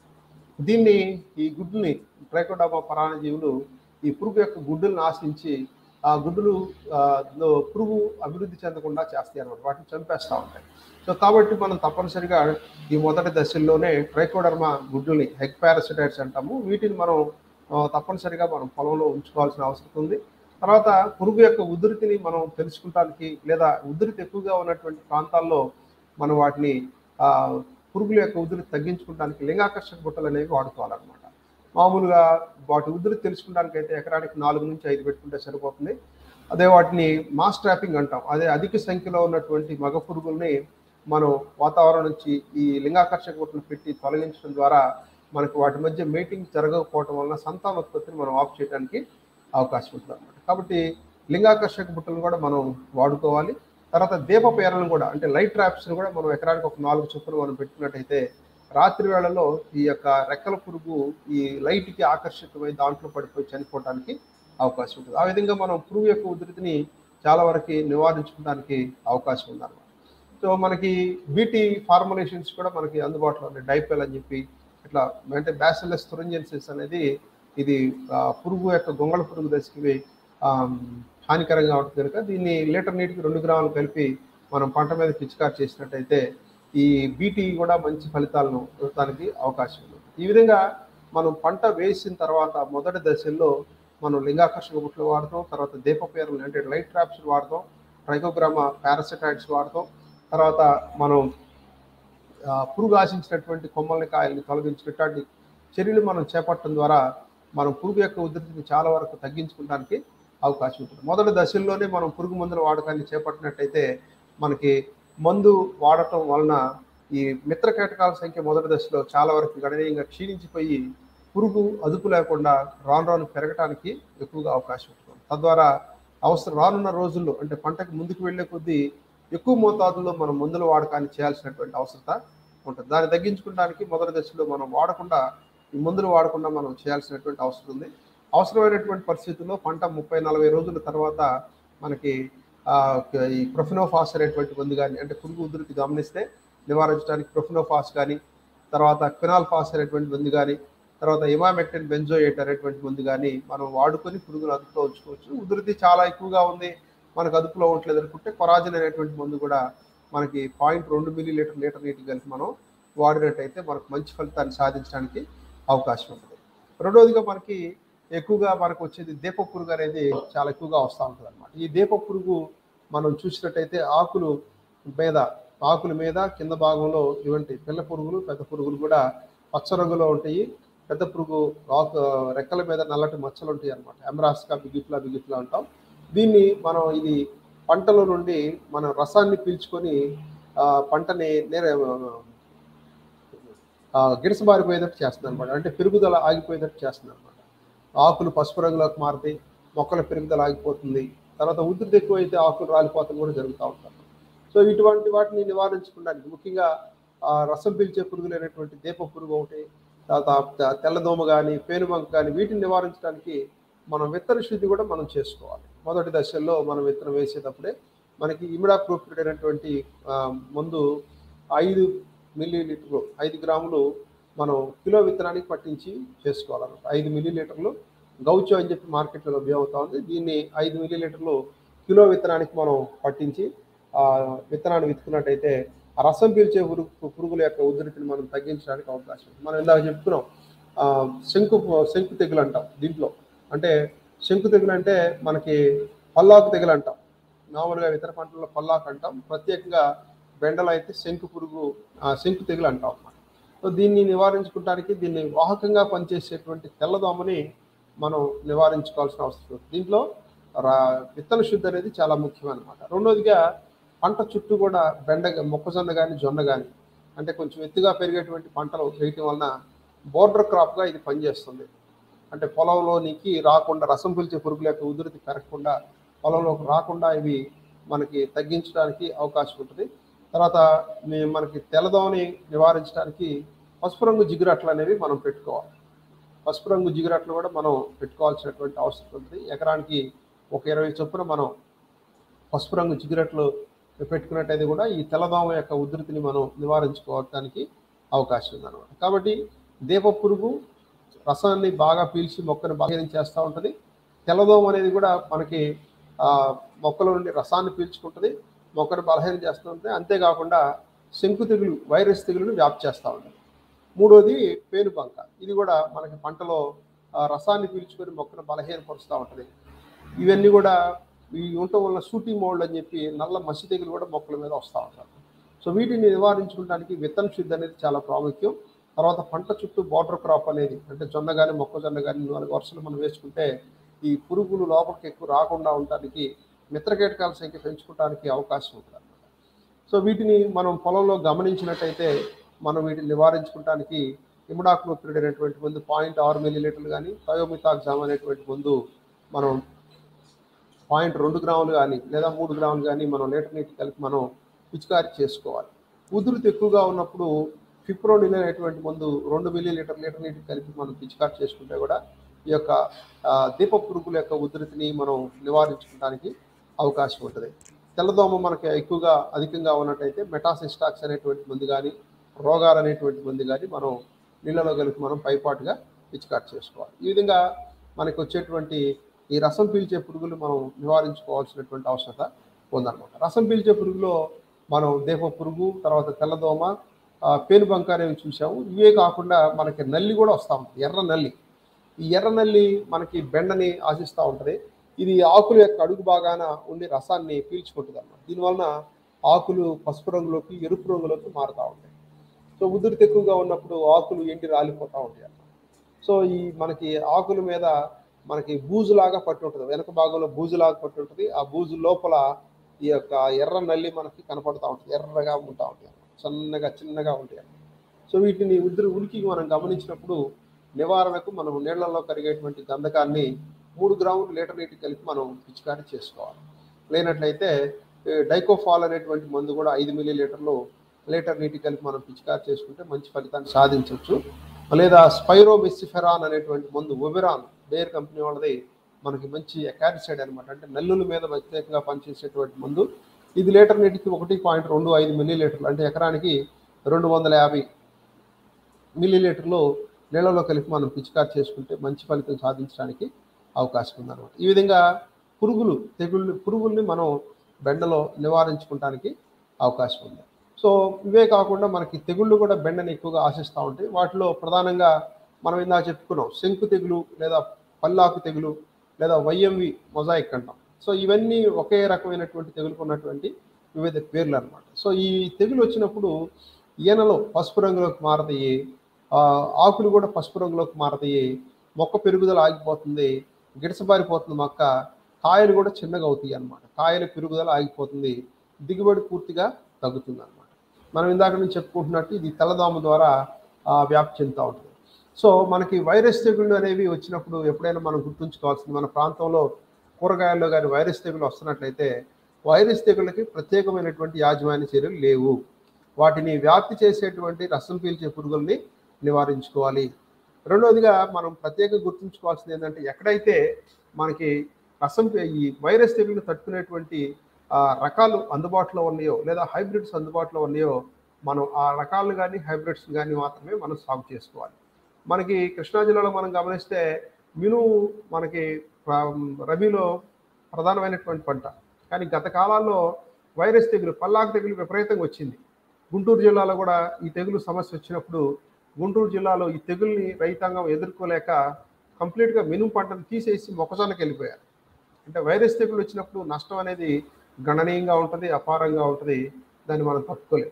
దీన్ని ఈ గుడ్డుని ట్రైకోడర్మా పరాన్న జీవులు ఈ పురుగు యొక్క గుడ్డులను ఆశించి ఆ గుడ్డులు ఆ, లో పురుగు అభివృద్ధి చెందకుండా చేస్తాయి అనమాట వాటిని చంపేస్తూ ఉంటాయి సో కాబట్టి మనం తప్పనిసరిగా ఈ మొదటి దశల్లోనే ట్రైకోడర్మా గుడ్డుల్ని హెగ్ పారాసిటైడ్స్ అంటాము వీటిని మనం ఆ, తప్పనిసరిగా మనం పొలంలో ఉంచుకోవాల్సిన అవసరం ఉంది తర్వాత పురుగు యొక్క ఉధృతిని మనం తెలుసుకుంటానికి లేదా ఉధృతి ఎక్కువగా ఉన్నటువంటి ప్రాంతాల్లో మనం వాటిని ఆ, పురుగుల యొక్క ఉధృతి తగ్గించుకోవడానికి లింగాకర్షక బుట్టలు అనేవి వాడుకోవాలన్నమాట మామూలుగా వాటి ఉధృతి తెలుసుకోవడానికి అయితే ఎకరానికి నాలుగు నుంచి ఐదు పెట్టుకుంటే సరిపోతుంది అదే వాటిని మాస్ ట్రాపింగ్ అంటాం అదే అధిక సంఖ్యలో ఉన్నటువంటి మగ పురుగుల్ని మనం వాతావరణం నుంచి ఈ లింగాకర్షక బుట్టలు పెట్టి తొలగించడం ద్వారా మనకు వాటి మధ్య మీటింగ్ జరగకపోవటం వలన సంతానోత్పత్తిని మనం ఆఫ్ చేయడానికి అవకాశం ఉంటుంది అనమాట కాబట్టి లింగాకర్షక బుట్టలను కూడా మనం వాడుకోవాలి తర్వాత దీప పేరలను కూడా అంటే లైట్ ట్రాప్స్ని కూడా మనం ఎకరానికి ఒక నాలుగు చొప్పున మనం పెట్టుకున్నట్టయితే రాత్రి వేళల్లో ఈ యొక్క రెక్కల పురుగు ఈ లైట్కి ఆకర్షితమై దాంట్లో పడిపోయి చనిపోవడానికి అవకాశం ఉంటుంది ఆ విధంగా మనం పురుగు యొక్క ఉధృతిని చాలా వరకు నివారించుకోవడానికి అవకాశం ఉందన్నమాట సో మనకి బీటీ ఫార్ములేషన్స్ కూడా మనకి అందుబాటులో ఉన్నాయి డైపెల్ అని చెప్పి ఇట్లా అంటే బ్యాసిలస్ తురంజెన్సిస్ అనేది ఇది ఆ, పురుగు యొక్క గొంగళ పురుగు దశకి ఆ, హానికరంగా ఉంటుంది కనుక దీన్ని లీటర్ నీటికి రెండు గ్రాములు కలిపి మనం పంట మీద పిచికారు చేసినట్టయితే ఈ బీటీ కూడా మంచి ఫలితాలను ఇవ్వడానికి అవకాశం ఉంది ఈ విధంగా మనం పంట వేసిన తర్వాత మొదటి దశల్లో మనం లింగాకర్షక బుట్లు వాడతాం తర్వాత దీపపేరలు అంటే లైట్ ట్రాప్స్ వాడతాం ట్రైకోగ్రామా పారాసిటైడ్స్ వాడతాం తర్వాత మనం ఆ, పురుగు ఆశించినటువంటి కొమ్మల్ని కాయల్ని తొలగించినటువంటి చర్యలు మనం చేపట్టడం ద్వారా మనం పురుగు యొక్క ఉధృతిని చాలా వరకు తగ్గించుకోవడానికి అవకాశం ఉంటుంది మొదటి దశల్లోనే మనం పురుగు మందుల వాడకాన్ని చేపట్టినట్టయితే మనకి మందు వాడటం వలన ఈ మిత్ర కీటకాల సంఖ్య మొదటి దశలో చాలా వరకు గణనీయంగా క్షీణించిపోయి పురుగు అదుపు లేకుండా రాను రాను పెరగటానికి ఎక్కువగా అవకాశం ఉంటుంది తద్వారా అవసరం రానున్న రోజుల్లో అంటే పంటకి ముందుకు వెళ్ళే కొద్దీ ఎక్కువ మోతాదులో మనం మందుల వాడకాన్ని చేయాల్సినటువంటి అవసరత ఉంటుంది దాన్ని తగ్గించుకోవడానికి మొదటి దశలో మనం వాడకుండా ఈ మందులు వాడకుండా మనం చేయాల్సినటువంటి అవసరం ఉంది అవసరమైనటువంటి పరిస్థితుల్లో పంట ముప్పై నలభై రోజుల తర్వాత మనకి ఆ, ఈ ప్రొఫినోఫాస్ అనేటువంటి మందు కానీ అంటే పురుగు ఉధృతి గమనిస్తే నివారించడానికి ప్రొఫినోఫాస్ కానీ తర్వాత క్వినాల్ఫాస్ అనేటువంటి మందు కానీ తర్వాత ఇమామెక్టిన్ బెంజోయేట్ అనేటువంటి మందు కానీ మనం వాడుకొని పురుగును అదుపులో ఉంచుకోవచ్చు ఉధృతి చాలా ఎక్కువగా ఉంది మనకు అదుపులో ఉండట్లేదు అనుకుంటే కొరాజిన్ అనేటువంటి మందు కూడా మనకి పాయింట్ రెండు మిల్లీ లీటర్ లీటర్ నీటి కలిపి మనం వాడినట్టయితే మనకు మంచి ఫలితాన్ని సాధించడానికి అవకాశం ఉంటుంది రెండవదిగా మనకి ఎక్కువగా మనకు వచ్చేది దీప పురుగు అనేది చాలా ఎక్కువగా వస్తూ ఉంటుంది అనమాట ఈ దీప పురుగు మనం చూసినట్టయితే ఆకులు మీద ఆకుల మీద కింద భాగంలో ఇవంటి పిల్ల పురుగులు పెద్ద పురుగులు కూడా పచ్చ రంగులో ఉంటాయి పెద్ద పురుగు ఆకు రెక్కల మీద నల్లటి మచ్చలు ఉంటాయి అనమాట ఎమరాస్కా బిగిఫ్లా బిగిఫ్లా అంటాం దీన్ని మనం ఇది పంటలో నుండి మనం రసాన్ని పీల్చుకొని ఆ, పంటని నేర ఆ, గిడసబారిపోయేటట్టు చేస్తుంది అనమాట అంటే పెరుగుదల ఆగిపోయేటట్టు చేస్తుంది అనమాట ఆకులు పసుపు రంగులోకి మారుతాయి మొక్కల పెరుగుదల ఆగిపోతుంది తర్వాత ఉధృతి ఎక్కువైతే ఆకులు రాలిపోతం కూడా జరుగుతూ ఉంటారు సో ఇటువంటి వాటిని నివారించుకోవడానికి ముఖ్యంగా ఆ, రసం పీల్చే పురుగులైనటువంటి దీప పురుగు ఒకటి తర్వాత తె- తెల్లదోమ కానీ పేనుబంక కానీ వీటిని నివారించడానికి మనం విత్తన శుద్ధి కూడా మనం చేసుకోవాలి మొదటి దశల్లో మనం విత్తనం వేసేటప్పుడే మనకి ఇమిడా ప్రోపిడ్ అయినటువంటి ఆ, మందు ఐదు మిల్లీ లీటర్లు ఐదు గ్రాములు మనం కిలో విత్తనానికి పట్టించి చేసుకోవాలన్నమాట ఐదు మిల్లీ లీటర్లు గౌచో అని చెప్పి మార్కెట్లో లభ్యమవుతా ఉంది దీన్ని ఐదు మిల్లీ లీటర్లు కిలో విత్తనానికి మనం పట్టించి ఆ విత్తనాన్ని విత్తుకున్నట్టయితే ఆ రసం పీల్చే పురుగు పురుగుల యొక్క ఉధృతిని మనం తగ్గించడానికి అవకాశం ఉంది మనం ఇందాక చెప్పుకున్నాం ఆ, శంకు శంకు తెగులు అంటాం దీంట్లో అంటే శంకు తెగులు అంటే మనకి పల్లాకు తెగులు అంటాం మామూలుగా ఇతర పంటల్లో పల్లాకు అంటాం ప్రత్యేకంగా బెండలు అయితే శంకు పురుగు ఆ, శంకు తెగులు అంటాం అన్నమాట సో దీన్ని నివారించుకోవడానికి దీన్ని వాహకంగా పనిచేసేటువంటి తెల్లదోమని మనం నివారించుకోవాల్సిన అవసరం ఉంది దీంట్లో రా విత్తన శుద్ధి అనేది చాలా ముఖ్యం అనమాట రెండోదిగా పంట చుట్టూ కూడా బెండ మొక్కజొన్న కానీ జొన్న కానీ అంటే కొంచెం ఎత్తుగా పెరిగేటువంటి పంటలు వేయటం వలన బోర్డర్ క్రాప్గా ఇది పనిచేస్తుంది అంటే పొలంలోనికి రాకుండా రసం పీల్చే పురుగుల యొక్క ఉధృతి పెరగకుండా పొలంలోకి రాకుండా ఇవి మనకి తగ్గించడానికి అవకాశం ఉంటుంది తర్వాత మీ- మనకి తెల్లదోమని నివారించడానికి పసుపు రంగు జిగురట్లు అనేవి మనం పెట్టుకోవాలి పసుపు రంగు జిగురట్లు కూడా మనం పెట్టుకోవాల్సినటువంటి అవసరం ఉంటుంది ఎకరానికి ఒక ఇరవై చొప్పున మనం పసుపు రంగు జిగురట్లు పెట్టుకున్నట్టయితే కూడా ఈ తెల్లదోమ యొక్క ఉధృతిని మనం నివారించుకోవడానికి అవకాశం ఉందన్నమాట కాబట్టి దీప పురుగు రసాన్ని బాగా పీల్చి మొక్కను బలహీనం చేస్తూ ఉంటుంది తెల్లదోమ అనేది కూడా మనకి ఆ, మొక్కల నుండి రసాన్ని పీల్చుకుంటుంది మొక్కను బలహీనం చేస్తూ ఉంటుంది అంతేకాకుండా శంకు తెగులు వైరస్ తెగులును వ్యాప్తి చేస్తూ ఉంటుంది మూడోది పేనుబంక ఇది కూడా మనకి పంటలో ఆ, రసాన్ని పీల్చుకొని మొక్కను బలహీనపరుస్తూ ఉంటుంది ఇవన్నీ కూడా ఈ ఉండటం వల్ల షూటింగ్ మోల్డ్ అని చెప్పి నల్ల మసి తెగులు కూడా మొక్కల మీద వస్తూ ఉంటారు సో వీటిని నివారించుకోవడానికి విత్తన శుద్ధి అనేది చాలా ప్రాముఖ్యం తర్వాత పంట చుట్టూ బార్డర్ క్రాప్ అనేది అంటే జొన్న కానీ మొక్కజొన్న కానీ నాలుగు వర్షాలు మనం వేసుకుంటే ఈ పురుగులు లోపలికి ఎక్కువ రాకుండా ఉండడానికి మిత్ర కీటకాల సంఖ్య పెంచుకోవడానికి అవకాశం ఉంటుంది అన్నమాట సో వీటిని మనం పొలంలో గమనించినట్టయితే మనం వీటిని నివారించుకోవడానికి ఇముడాక్లోపిడ్ అనేటువంటి మందు పాయింట్ ఆరు మిల్లీ లీటర్లు కానీ థయోమితాగ్జామ్ అనేటువంటి మందు మనం పాయింట్ రెండు గ్రాములు కానీ లేదా మూడు గ్రాములు కానీ మనం లీటర్ నీటి కలిపి మనం పిచికారీ చేసుకోవాలి ఉధృతి ఎక్కువగా ఉన్నప్పుడు ఫిప్రోనిల్ అనేటువంటి మందు రెండు మిల్లీ లీటర్ లీటర్ నీటి కలిపి మనం పిచికారీ చేసుకుంటే కూడా ఈ యొక్క ఆ, దీప పురుగుల యొక్క ఉధృతిని మనం నివారించుకోవడానికి అవకాశం ఉంటుంది తెల్లదోమ మనకి ఎక్కువగా అధికంగా ఉన్నట్టయితే మెటాసిస్టాక్స్ అనేటువంటి మందు కానీ రోగాలు అనేటువంటి మందు కానీ మనం నీళ్ళలో కలిపి మనం పైపాటుగా పిచికారీ చేసుకోవాలి ఈ విధంగా మనకి వచ్చేటువంటి ఈ రసం పీల్చే పురుగులు మనం నివారించుకోవాల్సినటువంటి అవసరత ఉందన్నమాట రసం పీల్చే పురుగులో మనం దేప పురుగు తర్వాత తెల్లదోమ ఆ, పేనుబంక అనేవి చూసాము ఇవే కాకుండా మనకి నల్లి కూడా వస్తూ ఉంటుంది ఎర్ర నల్లి ఈ ఎర్ర నల్లి మనకి బెండని ఆశిస్తూ ఉంటుంది ఇది ఆకుల యొక్క అడుగు భాగాన ఉండి రసాన్ని పీల్చుకుంటుంది అన్నమాట దీనివలన ఆకులు పసుపు రంగులోకి ఎరుపు రంగులోకి మారుతూ ఉంటాయి సో ఉధృతి ఎక్కువగా ఉన్నప్పుడు ఆకులు ఎండి రాలిపోతూ ఉంటాయి అన్నమాట సో ఈ మనకి ఆకుల మీద మనకి బూజులాగా పట్టి ఉంటుంది వెనక భాగంలో బూజులాగా పట్టి ఉంటుంది ఆ బూజు లోపల ఈ యొక్క ఎర్ర నల్లి మనకి కనపడుతూ ఉంటుంది ఎర్రగా ఉంటా ఉంటాయి అన్నమాట. సన్నగా చిన్నగా ఉంటాయి అన్నమాట. సో వీటిని ఉద్రి ఉనికి మనం గమనించినప్పుడు నివారణకు మనం నీళ్లలో కరిగేటువంటి గంధకాన్ని మూడు గ్రాములు లీటర్ నీటికి కలిపి మనం పిచికారీ చేసుకోవాలి లేనట్లయితే ఏ, డైకోఫాల్ అనేటువంటి మందు కూడా ఐదు మిల్లీ లీటర్లు లీటర్ నీటికి కలిపి మనం పిచికారీ చేసుకుంటే మంచి ఫలితాన్ని సాధించవచ్చు లేదా స్పైరోమిసిఫెరాన్ అనేటువంటి మందు ఒబెరాన్ బేర్ కంపెనీ వాళ్ళది మనకి మంచి ఎకారిసైడ్ అనమాట అంటే నల్లుల మీద ప్రత్యేకంగా పనిచేసేటువంటి మందు ఇది లీటర్ నీటికి ఒకటి పాయింట్ రెండు ఐదు మిల్లీ లీటర్లు అంటే ఎకరానికి రెండు వందల యాభై మిల్లీ లీటర్లు నీళ్ళలో కలిపి మనం పిచికారి చేసుకుంటే మంచి ఫలితం సాధించడానికి అవకాశం ఉందన్నమాట ఈ విధంగా పురుగులు తెగుళ్ళు పురుగుల్ని మనం బెండలో నివారించుకోవడానికి అవకాశం ఉంది సో ఇవే కాకుండా మనకి తెగుళ్ళు కూడా బెండని ఎక్కువగా ఆశిస్తూ ఉంటాయి వాటిలో ప్రధానంగా మనం ఇందాక చెప్పుకున్నాం శంకు తెగులు లేదా పల్లాకు తెగులు లేదా వైఎంవి మొజాయిక్ అంటాం సో ఇవన్నీ ఒకే రకమైనటువంటి తెగులుకు ఉన్నటువంటి వివిధ పేర్లు అనమాట సో ఈ తెగులు వచ్చినప్పుడు ఈనలో పసుపు రంగులోకి మారతాయి ఆ, ఆకులు కూడా పసుపు రంగులోకి మారతాయి మొక్క పెరుగుదల ఆగిపోతుంది గిడసబారిపోతుంది మొక్క కాయలు కూడా చిన్నగా అవుతాయి అన్నమాట కాయల పెరుగుదల ఆగిపోతుంది దిగుబడి పూర్తిగా తగ్గుతుంది అనమాట మనం ఇందాక నుంచి చెప్పుకుంటున్నట్టు ఇది తెల్లదోమ ద్వారా ఆ, వ్యాప్తి చెందుతూ ఉంటుంది సో మనకి వైరస్ తెగుళ్ళు అనేవి వచ్చినప్పుడు ఎప్పుడైనా మనం గుర్తుంచుకోవాల్సింది మన ప్రాంతంలో కూరగాయల్లో కానీ వైరస్ తెగులు వస్తున్నట్లయితే వైరస్ తెగుళ్ళకి ప్రత్యేకమైనటువంటి యాజమాన్య చర్యలు లేవు వాటిని వ్యాప్తి చేసేటువంటి రసం పీల్చే పురుగుల్ని నివారించుకోవాలి రెండవదిగా మనం ప్రత్యేకంగా గుర్తుంచుకోవాల్సింది ఏంటంటే ఎక్కడైతే మనకి రసం పీ- ఈ వైరస్ తెగులు తట్టుకునేటువంటి ఆ, రకాలు అందుబాటులో ఉన్నాయో లేదా హైబ్రిడ్స్ అందుబాటులో ఉన్నాయో మనం ఆ రకాలను కానీ హైబ్రిడ్స్ కానీ మాత్రమే మనం సాగు చేసుకోవాలి మనకి కృష్ణా జిల్లాలో మనం గమనిస్తే మినుము మనకి ఆ, రబీలో ప్రధానమైనటువంటి పంట కానీ గత కాలాల్లో వైరస్ తెగులు పల్లాకు తెగులు విపరీతంగా వచ్చింది గుంటూరు జిల్లాలో కూడా ఈ తెగులు సమస్య వచ్చినప్పుడు గుంటూరు జిల్లాలో ఈ తెగుల్ని రైతాంగం ఎదుర్కోలేక కంప్లీట్గా మినుము పంటను తీసేసి మొక్కజొన్నకి వెళ్ళిపోయారు అంటే వైరస్ తెగులు వచ్చినప్పుడు నష్టం అనేది గణనీయంగా ఉంటుంది అపారంగా ఉంటుంది దాన్ని మనం తట్టుకోలేం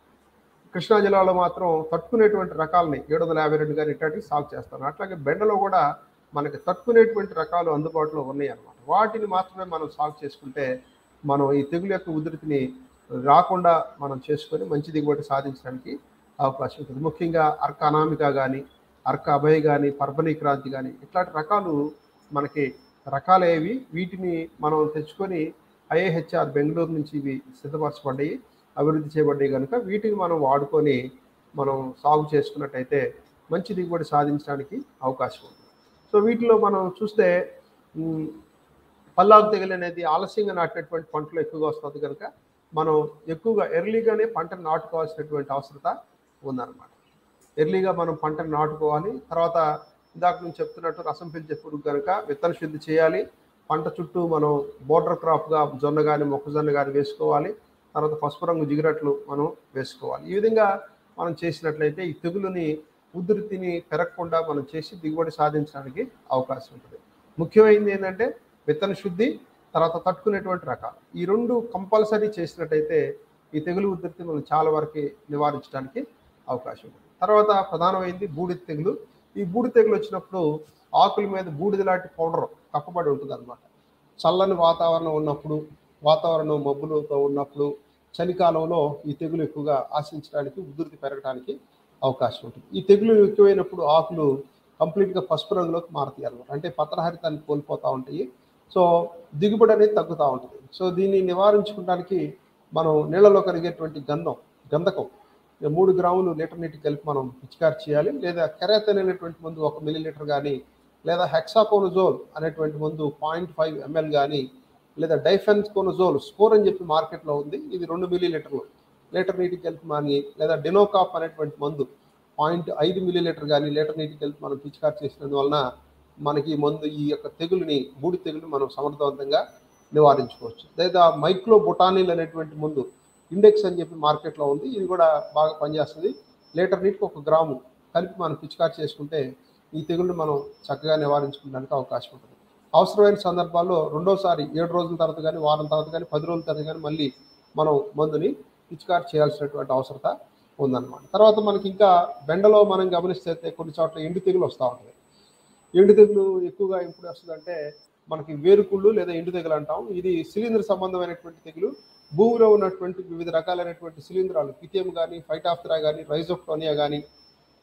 కృష్ణా జిల్లాలో మాత్రం తట్టుకునేటువంటి రకాలని ఏడు వందల యాభై రెండు గారి ఇట్లాంటివి సాగు చేస్తారు అట్లాగే బెండలో కూడా మనకి తట్టుకునేటువంటి రకాలు అందుబాటులో ఉన్నాయి అన్నమాట వాటిని మాత్రమే మనం సాగు చేసుకుంటే మనం ఈ తెగులు యొక్క ఉధృతిని రాకుండా మనం చేసుకొని మంచి దిగుబడి సాధించడానికి అవకాశం ఉంటుంది ముఖ్యంగా అర్క అనామిక కానీ అర్క అభయ్ కానీ పర్బనీ క్రాంతి కానీ ఇట్లాంటి రకాలు మనకి రకాలేవి వీటిని మనం తెచ్చుకొని ఐఏహెచ్ఆర్ బెంగళూరు నుంచి ఇవి సిద్ధపరచబడ్డాయి అభివృద్ధి చేయబడ్డాయి కనుక వీటిని మనం వాడుకొని మనం సాగు చేసుకున్నట్టయితే మంచి దిగుబడి సాధించడానికి అవకాశం ఉంది సో వీటిలో మనం చూస్తే ఉమ్, పల్లాకు తెగులు అనేది ఆలస్యంగా నాటినటువంటి పంటలు ఎక్కువగా వస్తుంది కనుక మనం ఎక్కువగా ఎర్లీగానే పంటను నాటుకోవాల్సినటువంటి అవసరత ఉందన్నమాట ఎర్లీగా మనం పంటను నాటుకోవాలి తర్వాత ఇందాక నుంచి చెప్తున్నట్టు రసం పీల్చే పురుగు కనుక విత్తన శుద్ధి చేయాలి పంట చుట్టూ మనం బోర్డర్ క్రాప్గా జొన్న కానీ మొక్కజొన్న కానీ వేసుకోవాలి తర్వాత పసుపు రంగు జిగిరట్లు మనం వేసుకోవాలి ఈ విధంగా మనం చేసినట్లయితే ఈ తెగులుని ఉధృతిని పెరగకుండా మనం చేసి దిగుబడి సాధించడానికి అవకాశం ఉంటుంది ముఖ్యమైనది ఏంటంటే విత్తన శుద్ధి తర్వాత తట్టుకునేటువంటి రకాలు ఈ రెండు కంపల్సరీ చేసినట్టయితే ఈ తెగులు ఉధృతి మనం చాలా వరకు నివారించడానికి అవకాశం ఉంది తర్వాత ప్రధానమైంది బూడిద తెగులు ఈ బూడిద తెగులు వచ్చినప్పుడు ఆకుల మీద బూడిద లాంటి పౌడర్ కప్పబడి ఉంటుంది అనమాట చల్లని వాతావరణం ఉన్నప్పుడు వాతావరణం మబ్బులతో ఉన్నప్పుడు చలికాలంలో ఈ తెగులు ఎక్కువగా ఆశించడానికి ఉధృతి పెరగడానికి అవకాశం ఉంటుంది ఈ తెగులు ఎక్కువైనప్పుడు ఆకులు కంప్లీట్గా పసుపు రంగులోకి మారుతాయి అనమాట అంటే పత్రహరితాన్ని కోల్పోతూ ఉంటాయి సో దిగుబడి అనేది తగ్గుతూ ఉంటుంది సో దీన్ని నివారించుకోవడానికి మనం నీళ్ళలో కరిగేటువంటి గంధం గంధకం ఈ మూడు గ్రాములు లీటర్ నీటి కలిపి మనం పిచికారి చేయాలి లేదా కెరాతన్ అనేటువంటి మందు ఒక మిల్లీ లీటర్ కానీ లేదా హెక్సాకోనజోల్ అనేటువంటి మందు పాయింట్ ఫైవ్ ఎంఎల్ కానీ లేదా డైఫెన్స్కోనజోల్ స్కోర్ అని చెప్పి మార్కెట్లో ఉంది ఇది రెండు మిల్లీ లీటర్లు లీటర్ నీటికి కలిపి మాని లేదా డెనోకాప్ అనేటువంటి మందు పాయింట్ ఐదు మిల్లీ లీటర్ కానీ లీటర్ నీటికి కలిపి మనం పిచికారి చేసినందువలన మనకి ఈ మందు ఈ యొక్క తెగులుని బూడి తెగులు మనం సమర్థవంతంగా నివారించుకోవచ్చు లేదా మైక్రో బొటానిల్ అనేటువంటి మందు ఇండెక్స్ అని చెప్పి మార్కెట్లో ఉంది ఇది కూడా బాగా పనిచేస్తుంది లీటర్ నీటికి ఒక గ్రాము కలిపి మనం పిచికారి చేసుకుంటే ఈ తెగుళ్ళు మనం చక్కగా నివారించుకోవడానికి అవకాశం ఉంటుంది అవసరమైన సందర్భాల్లో రెండోసారి ఏడు రోజుల తర్వాత కానీ వారం తర్వాత కానీ పది రోజుల తర్వాత కానీ మళ్ళీ మనం మందుని పిచికారి చేయాల్సినటువంటి అవసరత ఉందన్నమాట తర్వాత మనకి ఇంకా బెండలో మనం గమనిస్తే కొన్ని చోట్ల ఎండు తెగులు వస్తూ ఉంటుంది ఎండు తెగులు ఎక్కువగా ఎప్పుడు వస్తుందంటే మనకి వేరుకుళ్ళు లేదా ఎండు తెగులు అంటాం ఇది సిలిండర్ సంబంధమైనటువంటి తెగులు భూమిలో ఉన్నటువంటి వివిధ రకాలైనటువంటి శిలీంధ్రాలు పితియం కానీ ఫైటాఫ్థరా కానీ రైజోఫ్టోనియా కానీ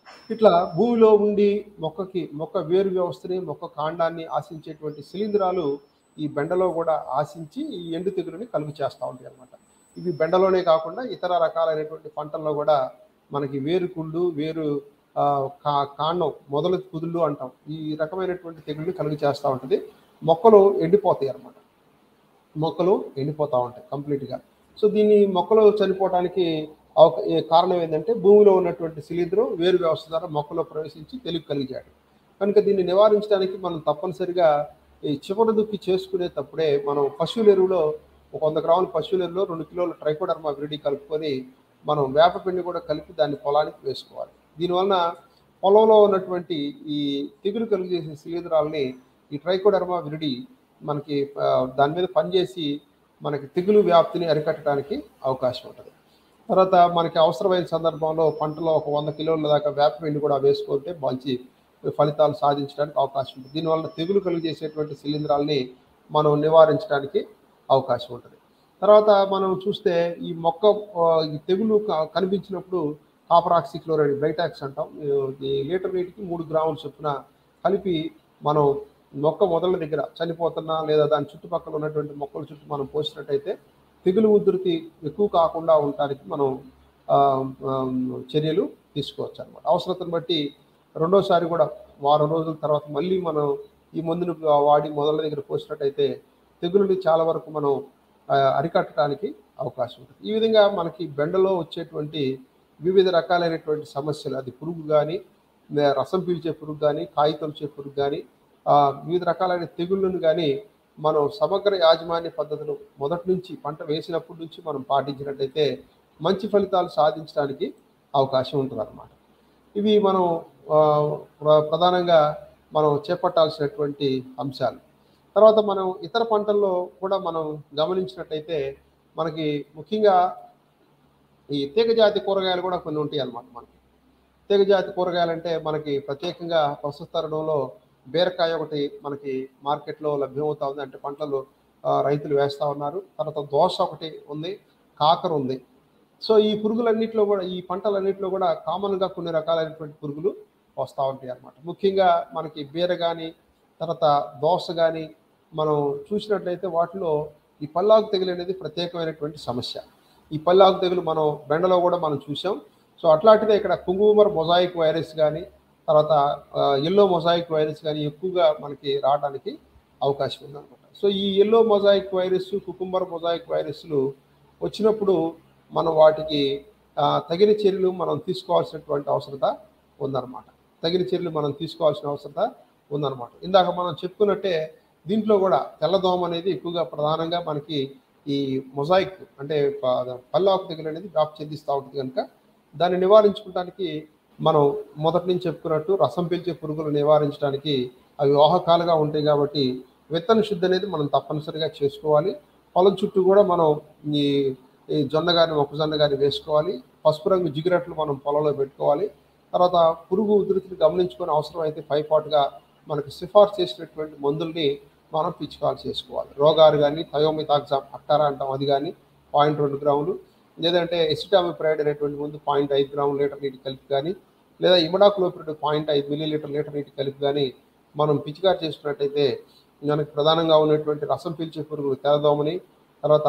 ఇట్లా భూమిలో ఉండి మొక్కకి మొక్క వేరు వ్యవస్థని మొక్క కాండాన్ని ఆశించేటువంటి శిలీంధ్రాలు ఈ బెండలో కూడా ఆశించి ఈ ఎండు తెగులుని కలుగు చేస్తూ ఉంటాయి అన్నమాట ఇవి బెండలోనే కాకుండా ఇతర రకాలైనటువంటి పంటల్లో కూడా మనకి వేరు కుళ్ళు వేరు ఆ, కా కాండం మొదలు కుదుళ్ళు అంటాం ఈ రకమైనటువంటి తెగుళ్ళని కలుగు చేస్తూ ఉంటుంది మొక్కలు ఎండిపోతాయి అన్నమాట మొక్కలు ఎండిపోతూ ఉంటాయి కంప్లీట్గా సో దీన్ని మొక్కలు చనిపోవడానికి అవక- ఏ కారణం ఏంటంటే భూమిలో ఉన్నటువంటి శిలీంధ్రం వేరు వ్యవస్థ ద్వారా మొక్కలో ప్రవేశించి తెలుగు కలిగాడు కనుక దీన్ని నివారించడానికి మనం తప్పనిసరిగా ఈ చివరి దుక్కి చేసుకునేటప్పుడే మనం పశువుల ఎరువులో ఒక వంద గ్రాముల పశువుల ఎరువులో రెండు కిలోల ట్రైకోడర్మా విరిడి కలుపుకొని మనం వేపపిండి కూడా కలిపి దాన్ని పొలానికి వేసుకోవాలి దీనివలన పొలంలో ఉన్నటువంటి ఈ తెగులు కలుగు చేసే శిలీంధ్రాలని ఈ ట్రైకోడర్మా విరిడి మనకి ఆ, దాని మీద పనిచేసి మనకి తెగులు వ్యాప్తిని అరికట్టడానికి అవకాశం ఉంటుంది తర్వాత మనకి అవసరమైన సందర్భంలో పంటలో ఒక వంద కిలోల దాకా వేప పిండి కూడా వేసుకుంటే మంచి ఫలితాలు సాధించడానికి అవకాశం ఉంటుంది దీనివల్ల తెగులు కలుగు చేసేటువంటి శిలీంధ్రాలని మనం నివారించడానికి అవకాశం ఉంటుంది తర్వాత మనం చూస్తే ఈ మొక్క ఆ, ఈ తెగులు క- కనిపించినప్పుడు కాపర్ ఆక్సిక్లోరైడ్ బ్రైటాక్స్ అంటాం ఈ లీటర్ నీటికి మూడు గ్రాముల చొప్పున కలిపి మనం మొక్క మొదల దగ్గర చనిపోతున్నా లేదా దాని చుట్టుపక్కల ఉన్నటువంటి మొక్కల చుట్టూ మనం పోసినట్టయితే తెగులు ఉధృతి ఎక్కువ కాకుండా ఉండటానికి మనం ఆ, ఆ, చర్యలు తీసుకోవచ్చు అనమాట అవసరతను బట్టి రెండోసారి కూడా వారం రోజుల తర్వాత మళ్ళీ మనం ఈ మందును వాడి మొదల దగ్గర పోసినట్టయితే తెగులుని చాలా వరకు మనం ఆ, అరికట్టడానికి అవకాశం ఉంటుంది ఈ విధంగా మనకి బెండలో వచ్చేటువంటి వివిధ రకాలైనటువంటి సమస్యలు అది పురుగు కానీ రసం పీల్చే పురుగు కానీ కాయ తొలిచే పురుగు కానీ ఆ, వివిధ రకాలైన తెగుళ్ళను కానీ మనం సమగ్ర యాజమాన్య పద్ధతులు మొదటి నుంచి పంట వేసినప్పటి నుంచి మనం పాటించినట్టయితే మంచి ఫలితాలు సాధించడానికి అవకాశం ఉంటుంది అన్నమాట ఇవి మనం ఆ, ప్ర- ప్రధానంగా మనం చేపట్టాల్సినటువంటి అంశాలు తర్వాత మనం ఇతర పంటల్లో కూడా మనం గమనించినట్టయితే మనకి ముఖ్యంగా ఈ తీగజాతి కూరగాయలు కూడా కొన్ని ఉంటాయి అన్నమాట మనకి తీగజాతి కూరగాయలు అంటే మనకి ప్రత్యేకంగా ప్రస్తుత తరుణంలో బీరకాయ ఒకటి మనకి మార్కెట్లో లభ్యమవుతా ఉంది అంటే పంటలు ఆ, రైతులు వేస్తూ ఉన్నారు తర్వాత దోస ఒకటి ఉంది కాకర ఉంది సో ఈ పురుగులన్నింటిలో కూడా ఈ పంటలన్నింటిలో కూడా కామన్గా కొన్ని రకాలైనటువంటి పురుగులు వస్తూ ఉంటాయి అన్నమాట ముఖ్యంగా మనకి బీర కానీ తర్వాత దోస కానీ మనం చూసినట్లయితే వాటిలో ఈ పల్లాకు తెగులు అనేది ప్రత్యేకమైనటువంటి సమస్య ఈ పల్లాకు తెగులు మనం బెండలో కూడా మనం చూసాం సో అట్లాంటిదే ఇక్కడ కుంగుమర్ మొజాయిక్ వైరస్ కానీ తర్వాత ఎల్లో మొజాయిక్ వైరస్ కానీ ఎక్కువగా మనకి రావడానికి అవకాశం ఉందన్నమాట సో ఈ yellow mosaic virus cucumber mosaic వైరస్లు వచ్చినప్పుడు మనం వాటికి ఆ, తగిన చర్యలు మనం తీసుకోవాల్సినటువంటి అవసరత ఉందన్నమాట తగిన చర్యలు మనం తీసుకోవాల్సిన అవసరత ఉందన్నమాట ఇందాక మనం చెప్పుకున్నట్టే దీంట్లో కూడా తెల్లదోమ అనేది ఎక్కువగా ప్రధానంగా మనకి ఈ మొజాయిక్ అంటే ప- పల్లాకు తెగులు అనేది వ్యాప్తి చెందిస్తూ ఉంటుంది కనుక దాన్ని నివారించుకోవడానికి మనం మొదటి నుంచి చెప్పుకున్నట్టు రసం పీల్చే పురుగులు నివారించడానికి అవి వాహకాలుగా ఉంటాయి కాబట్టి విత్తన శుద్ధి అనేది మనం తప్పనిసరిగా చేసుకోవాలి పొలం చుట్టూ కూడా మనం ఈ ఈ జొన్న కానీ మొక్కజొన్న కానీ వేసుకోవాలి పసుపు రంగు జిగురట్లు మనం పొలంలో పెట్టుకోవాలి తర్వాత పురుగు ఉధృతిని గమనించుకొని అవసరం అయితే పైపాటుగా మనకు సిఫార్సు చేసినటువంటి మందుల్ని మనం పిచికాలు చేసుకోవాలి రోగాలు కానీ థయోమితాక్సామ్ అక్టారా అంటాం అది కానీ పాయింట్ రెండు గ్రాములు లేదంటే ఎసిటామిప్రైడ్ అనేటువంటి ముందు పాయింట్ ఐదు గ్రాములు లీటర్ నీటి కలిపి కానీ లేదా ఇమడాక్లోపిడ్ పాయింట్ ఐదు మిల్లీ లీటర్ లీటర్ నీటి కలిపి కానీ మనం పిచికారు చేసుకున్నట్టయితే మనకు ప్రధానంగా ఉన్నటువంటి రసం పీల్చే పురుగులు తెల్లదోమని తర్వాత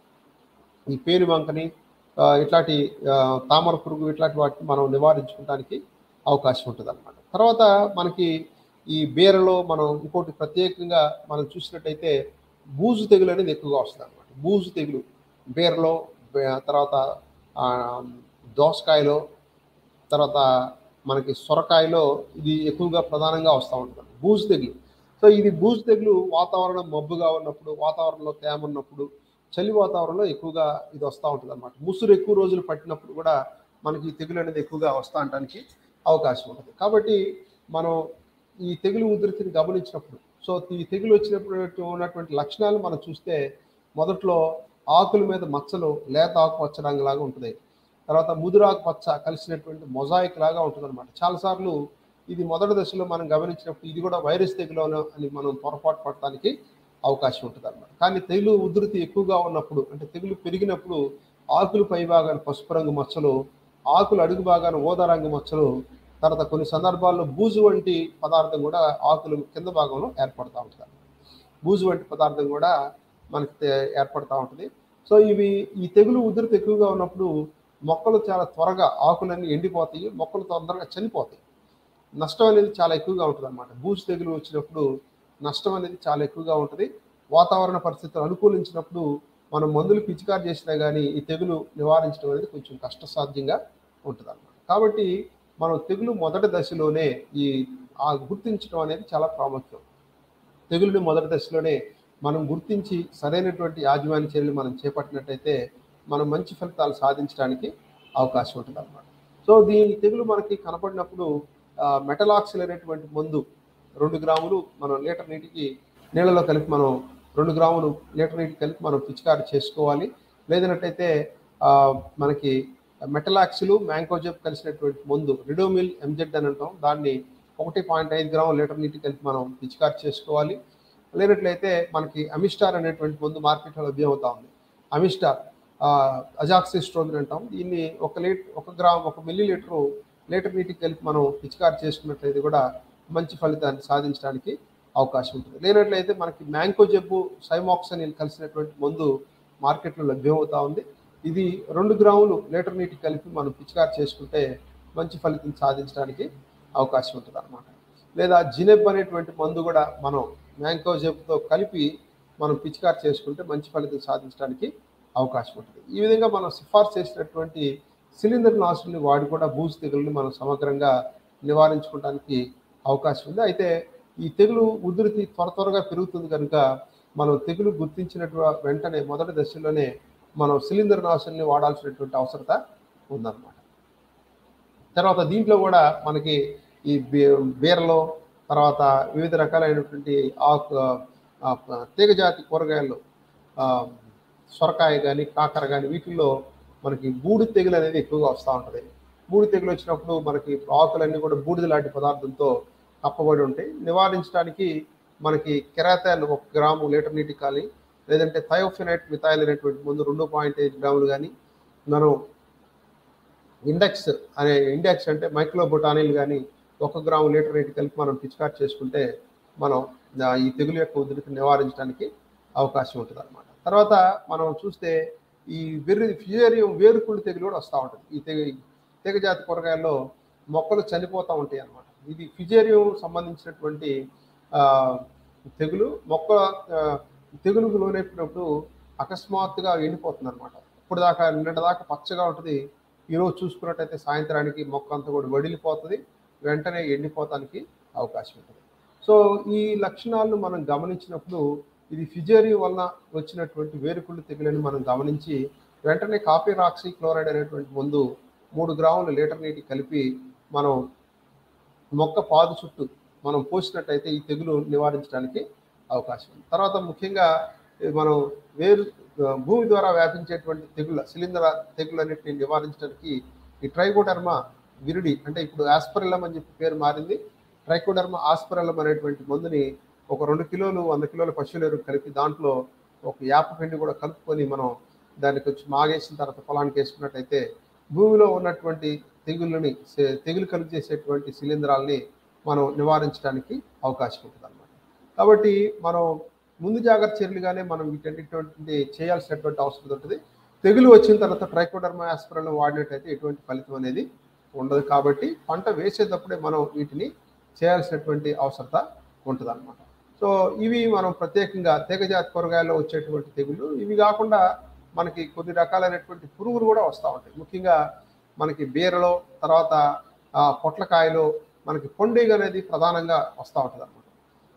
ఈ పేను బంకని ఆ, ఇట్లాంటి ఆ, తామర పురుగు ఇట్లాంటి వాటిని మనం నివారించుకోవడానికి అవకాశం ఉంటుంది అనమాట తర్వాత మనకి ఈ బీరలో మనం ఇంకోటి ప్రత్యేకంగా మనం చూసినట్టయితే బూజు తెగులు అనేది ఎక్కువగా వస్తుంది అనమాట బూజు తెగులు బీరలో బే- తర్వాత ఆ, దోసకాయలో తర్వాత మనకి సొరకాయలో ఇది ఎక్కువగా ప్రధానంగా వస్తూ ఉంటుంది బూజు తెగులు సో ఇది బూజు తెగులు వాతావరణం మబ్బుగా ఉన్నప్పుడు వాతావరణంలో తేమ ఉన్నప్పుడు చలి వాతావరణంలో ఎక్కువగా ఇది వస్తూ ఉంటుంది అనమాట ముసురు ఎక్కువ రోజులు పట్టినప్పుడు కూడా మనకి ఈ తెగులు అనేది ఎక్కువగా వస్తూ ఉండడానికి అవకాశం ఉంటుంది కాబట్టి మనం ఈ తెగులు ఉధృతిని గమనించినప్పుడు సో ఈ తెగులు వచ్చినప్పుడు ఉన్నటువంటి లక్షణాలు మనం చూస్తే మొదట్లో ఆకుల మీద మచ్చలు లేత ఆకుపచ్చ రంగులాగా ఉంటుంది తర్వాత ముదురు ఆకుపచ్చ కలిసినటువంటి మొజాయిక్ లాగా ఉంటుంది అనమాట చాలాసార్లు ఇది మొదటి దశలో మనం గమనించినప్పుడు ఇది కూడా వైరస్ తెగులోనో అని మనం పొరపాటు పడటానికి అవకాశం ఉంటుంది అనమాట కానీ తెగులు ఉధృతి ఎక్కువగా ఉన్నప్పుడు అంటే తెగులు పెరిగినప్పుడు ఆకులు పై భాగాన పసుపు రంగు మచ్చలు ఆకులు అడుగు భాగాన ఊదా రంగు మచ్చలు తర్వాత కొన్ని సందర్భాల్లో బూజు వంటి పదార్థం కూడా ఆకులు కింద భాగంలో ఏర్పడుతూ ఉంటుంది బూజు వంటి పదార్థం కూడా మనకి తే- ఏర్పడుతూ ఉంటుంది సో ఇవి ఈ తెగులు ఉధృతి ఎక్కువగా ఉన్నప్పుడు మొక్కలు చాలా త్వరగా ఆకులన్నీ ఎండిపోతాయి మొక్కలు తొందరగా చనిపోతాయి నష్టం అనేది చాలా ఎక్కువగా ఉంటుంది అనమాట బూజు తెగులు వచ్చినప్పుడు నష్టం అనేది చాలా ఎక్కువగా ఉంటుంది వాతావరణ పరిస్థితులు అనుకూలించినప్పుడు మనం మందులు పిచికారి చేసినా కానీ ఈ తెగులు నివారించడం అనేది కొంచెం కష్టసాధ్యంగా ఉంటుంది అనమాట కాబట్టి మనం తెగులు మొదటి దశలోనే ఈ ఆ గుర్తించడం అనేది చాలా ప్రాముఖ్యం తెగులుని మొదటి దశలోనే మనం గుర్తించి సరైనటువంటి యాజమాన్య చర్యలు మనం చేపట్టినట్టయితే మనం మంచి ఫలితాలు సాధించడానికి అవకాశం ఉంటుంది అనమాట సో దీని తెగులు మనకి కనపడినప్పుడు ఆ, మెటలాక్సిల్ అనేటువంటి మందు రెండు గ్రాములు మనం లీటర్ నీటికి నీళ్ళలో కలిపి మనం రెండు గ్రాములు లీటర్ నీటికి కలిపి మనం పిచికారి చేసుకోవాలి లేదన్నట్టయితే ఆ, మనకి మెటలాక్సిలు మ్యాంకోజెబ్ కలిసినటువంటి మందు రిడోమిల్ ఎంజెడ్ అని అంటాం దాన్ని ఒకటి పాయింట్ ఐదు గ్రాముల లీటర్ నీటికి కలిపి మనం పిచికారి చేసుకోవాలి లేనట్లయితే మనకి అమిస్టార్ అనేటువంటి మందు మార్కెట్లో లభ్యమవుతా ఉంది అమిస్టార్ అజాక్సిస్ట్రోమిన్ అంటాం దీన్ని ఒక లీటర్ ఒక గ్రామ్ ఒక మిల్లీ లీటరు లీటర్ నీటికి కలిపి మనం పిచికారి చేసుకున్నట్లయితే కూడా మంచి ఫలితాన్ని సాధించడానికి అవకాశం ఉంటుంది లేనట్లయితే మనకి మ్యాంకో జబ్బు సైమాక్సనిల్ కలిసినటువంటి మందు మార్కెట్లో లభ్యమవుతా ఉంది ఇది రెండు గ్రాములు లీటర్ నీటికి కలిపి మనం పిచికారి చేసుకుంటే మంచి ఫలితం సాధించడానికి అవకాశం ఉంటుంది అనమాట లేదా జినెబ్ అనేటువంటి మందు కూడా మనం మ్యాంకో జబ్బుతో కలిపి మనం పిచికారి చేసుకుంటే మంచి ఫలితం సాధించడానికి అవకాశం ఉంటుంది ఈ విధంగా మనం సిఫార్సు చేసినటువంటి సిలిండర్ నాసుల్ని వాడి కూడా బూజు తెగుల్ని మనం సమగ్రంగా నివారించుకోవడానికి అవకాశం ఉంది అయితే ఈ తెగులు ఉధృతి త్వర త్వరగా పెరుగుతుంది కనుక మనం తెగులు గుర్తించినట్టు వెంటనే మొదటి దశలోనే మనం సిలిండర్ నాసుల్ని వాడాల్సినటువంటి అవసరత ఉందన్నమాట తర్వాత దీంట్లో కూడా మనకి ఈ బీ- బీరలో తర్వాత వివిధ రకాలైనటువంటి ఆకు ఆ, తీగజాతి కూరగాయలు ఆ, సొరకాయ కానీ కాకర కానీ వీటిల్లో మనకి బూడి తెగులు అనేది ఎక్కువగా వస్తూ ఉంటుంది బూడి తెగులు వచ్చినప్పుడు మనకి ఆకులన్నీ కూడా బూడిద లాంటి పదార్థంతో కప్పబడి ఉంటాయి నివారించడానికి మనకి కెరాతాన్ ఒక గ్రాము లీటర్ నీటికి కానీ లేదంటే థయోఫినైట్ మిథైల్ అనేటువంటి ముందు రెండు పాయింట్ ఐదు గ్రాములు కానీ మనం ఇండెక్స్ అనే ఇండెక్స్ అంటే మైక్రోబొటానిల్ కానీ ఒక గ్రాము లీటర్ నీటి కలిపి మనం పిచికారి చేసుకుంటే మనం ఆ, ఈ తెగులు యొక్క ఉధృతిని నివారించడానికి అవకాశం ఉంటుంది అనమాట తర్వాత మనం చూస్తే ఈ వెర్రి ఫిజేరియం వేరుకుళ్ళు తెగులు కూడా వస్తూ ఉంటుంది ఈ తెగ తెగజాతి కూరగాయల్లో మొక్కలు చనిపోతూ ఉంటాయి అన్నమాట ఇది ఫిజేరియం సంబంధించినటువంటి ఆ, తెగులు మొక్క ఆ, తెగులుకు లోనైపోయినప్పుడు అకస్మాత్తుగా ఎండిపోతుంది అనమాట ఇప్పుడు దాకా నిన్నటి దాకా పచ్చగా ఉంటుంది ఈరోజు చూసుకున్నట్టయితే సాయంత్రానికి మొక్క అంతా కూడా వడిలిపోతుంది వెంటనే ఎండిపోతానికి అవకాశం ఉంటుంది సో ఈ లక్షణాలను మనం గమనించినప్పుడు ఇది ఫిజేరి వలన వచ్చినటువంటి వేరుకుళ్ళు తెగులని మనం గమనించి వెంటనే కాపీరాక్సీ క్లోరైడ్ అనేటువంటి మందు మూడు గ్రాములు లీటర్ నీటి కలిపి మనం మొక్క పాదు చుట్టూ మనం పోసినట్టయితే ఈ తెగులు నివారించడానికి అవకాశం ఉంది తర్వాత ముఖ్యంగా ఇది మనం వేరు ఆ, భూమి ద్వారా వ్యాపించేటువంటి తెగుళ్ళ శిలీంధ్ర తెగులన్నింటినీ నివారించడానికి ఈ ట్రైకోడర్మా విరిడి అంటే ఇప్పుడు ఆస్పరిల్లం అని చెప్పి పేరు మారింది ట్రైకోడర్మా ఆస్పరిల్లం అనేటువంటి మందుని ఒక రెండు కిలోలు వంద కిలోల పశువుల ఎరువు కలిపి దాంట్లో ఒక యాప పిండి కూడా కలుపుకొని మనం దానికి వచ్చి మాగేసిన తర్వాత పొలానికి వేసుకున్నట్టయితే భూమిలో ఉన్నటువంటి తెగుళ్ళని సే- తెగులు కలుగు చేసేటువంటి శిలీంధ్రాలని మనం నివారించడానికి అవకాశం ఉంటుంది అనమాట కాబట్టి మనం ముందు జాగ్రత్త చర్యలుగానే మనం వీటన్నిటి చేయాల్సినటువంటి అవసరం ఉంటుంది తెగులు వచ్చిన తర్వాత ట్రైకోడర్మా ఆస్పిరల్ వాడినట్టయితే ఎటువంటి ఫలితం అనేది ఉండదు కాబట్టి పంట వేసేటప్పుడే మనం వీటిని చేయాల్సినటువంటి అవసరత ఉంటుంది అనమాట సో ఇవి మనం ప్రత్యేకంగా తీగజాతి కూరగాయల్లో వచ్చేటువంటి తెగులు ఇవి కాకుండా మనకి కొన్ని రకాలైనటువంటి పురుగులు కూడా వస్తూ ఉంటాయి ముఖ్యంగా మనకి బీరలో తర్వాత ఆ, పొట్లకాయలో మనకి పొండిగ అనేది ప్రధానంగా వస్తూ ఉంటుంది అనమాట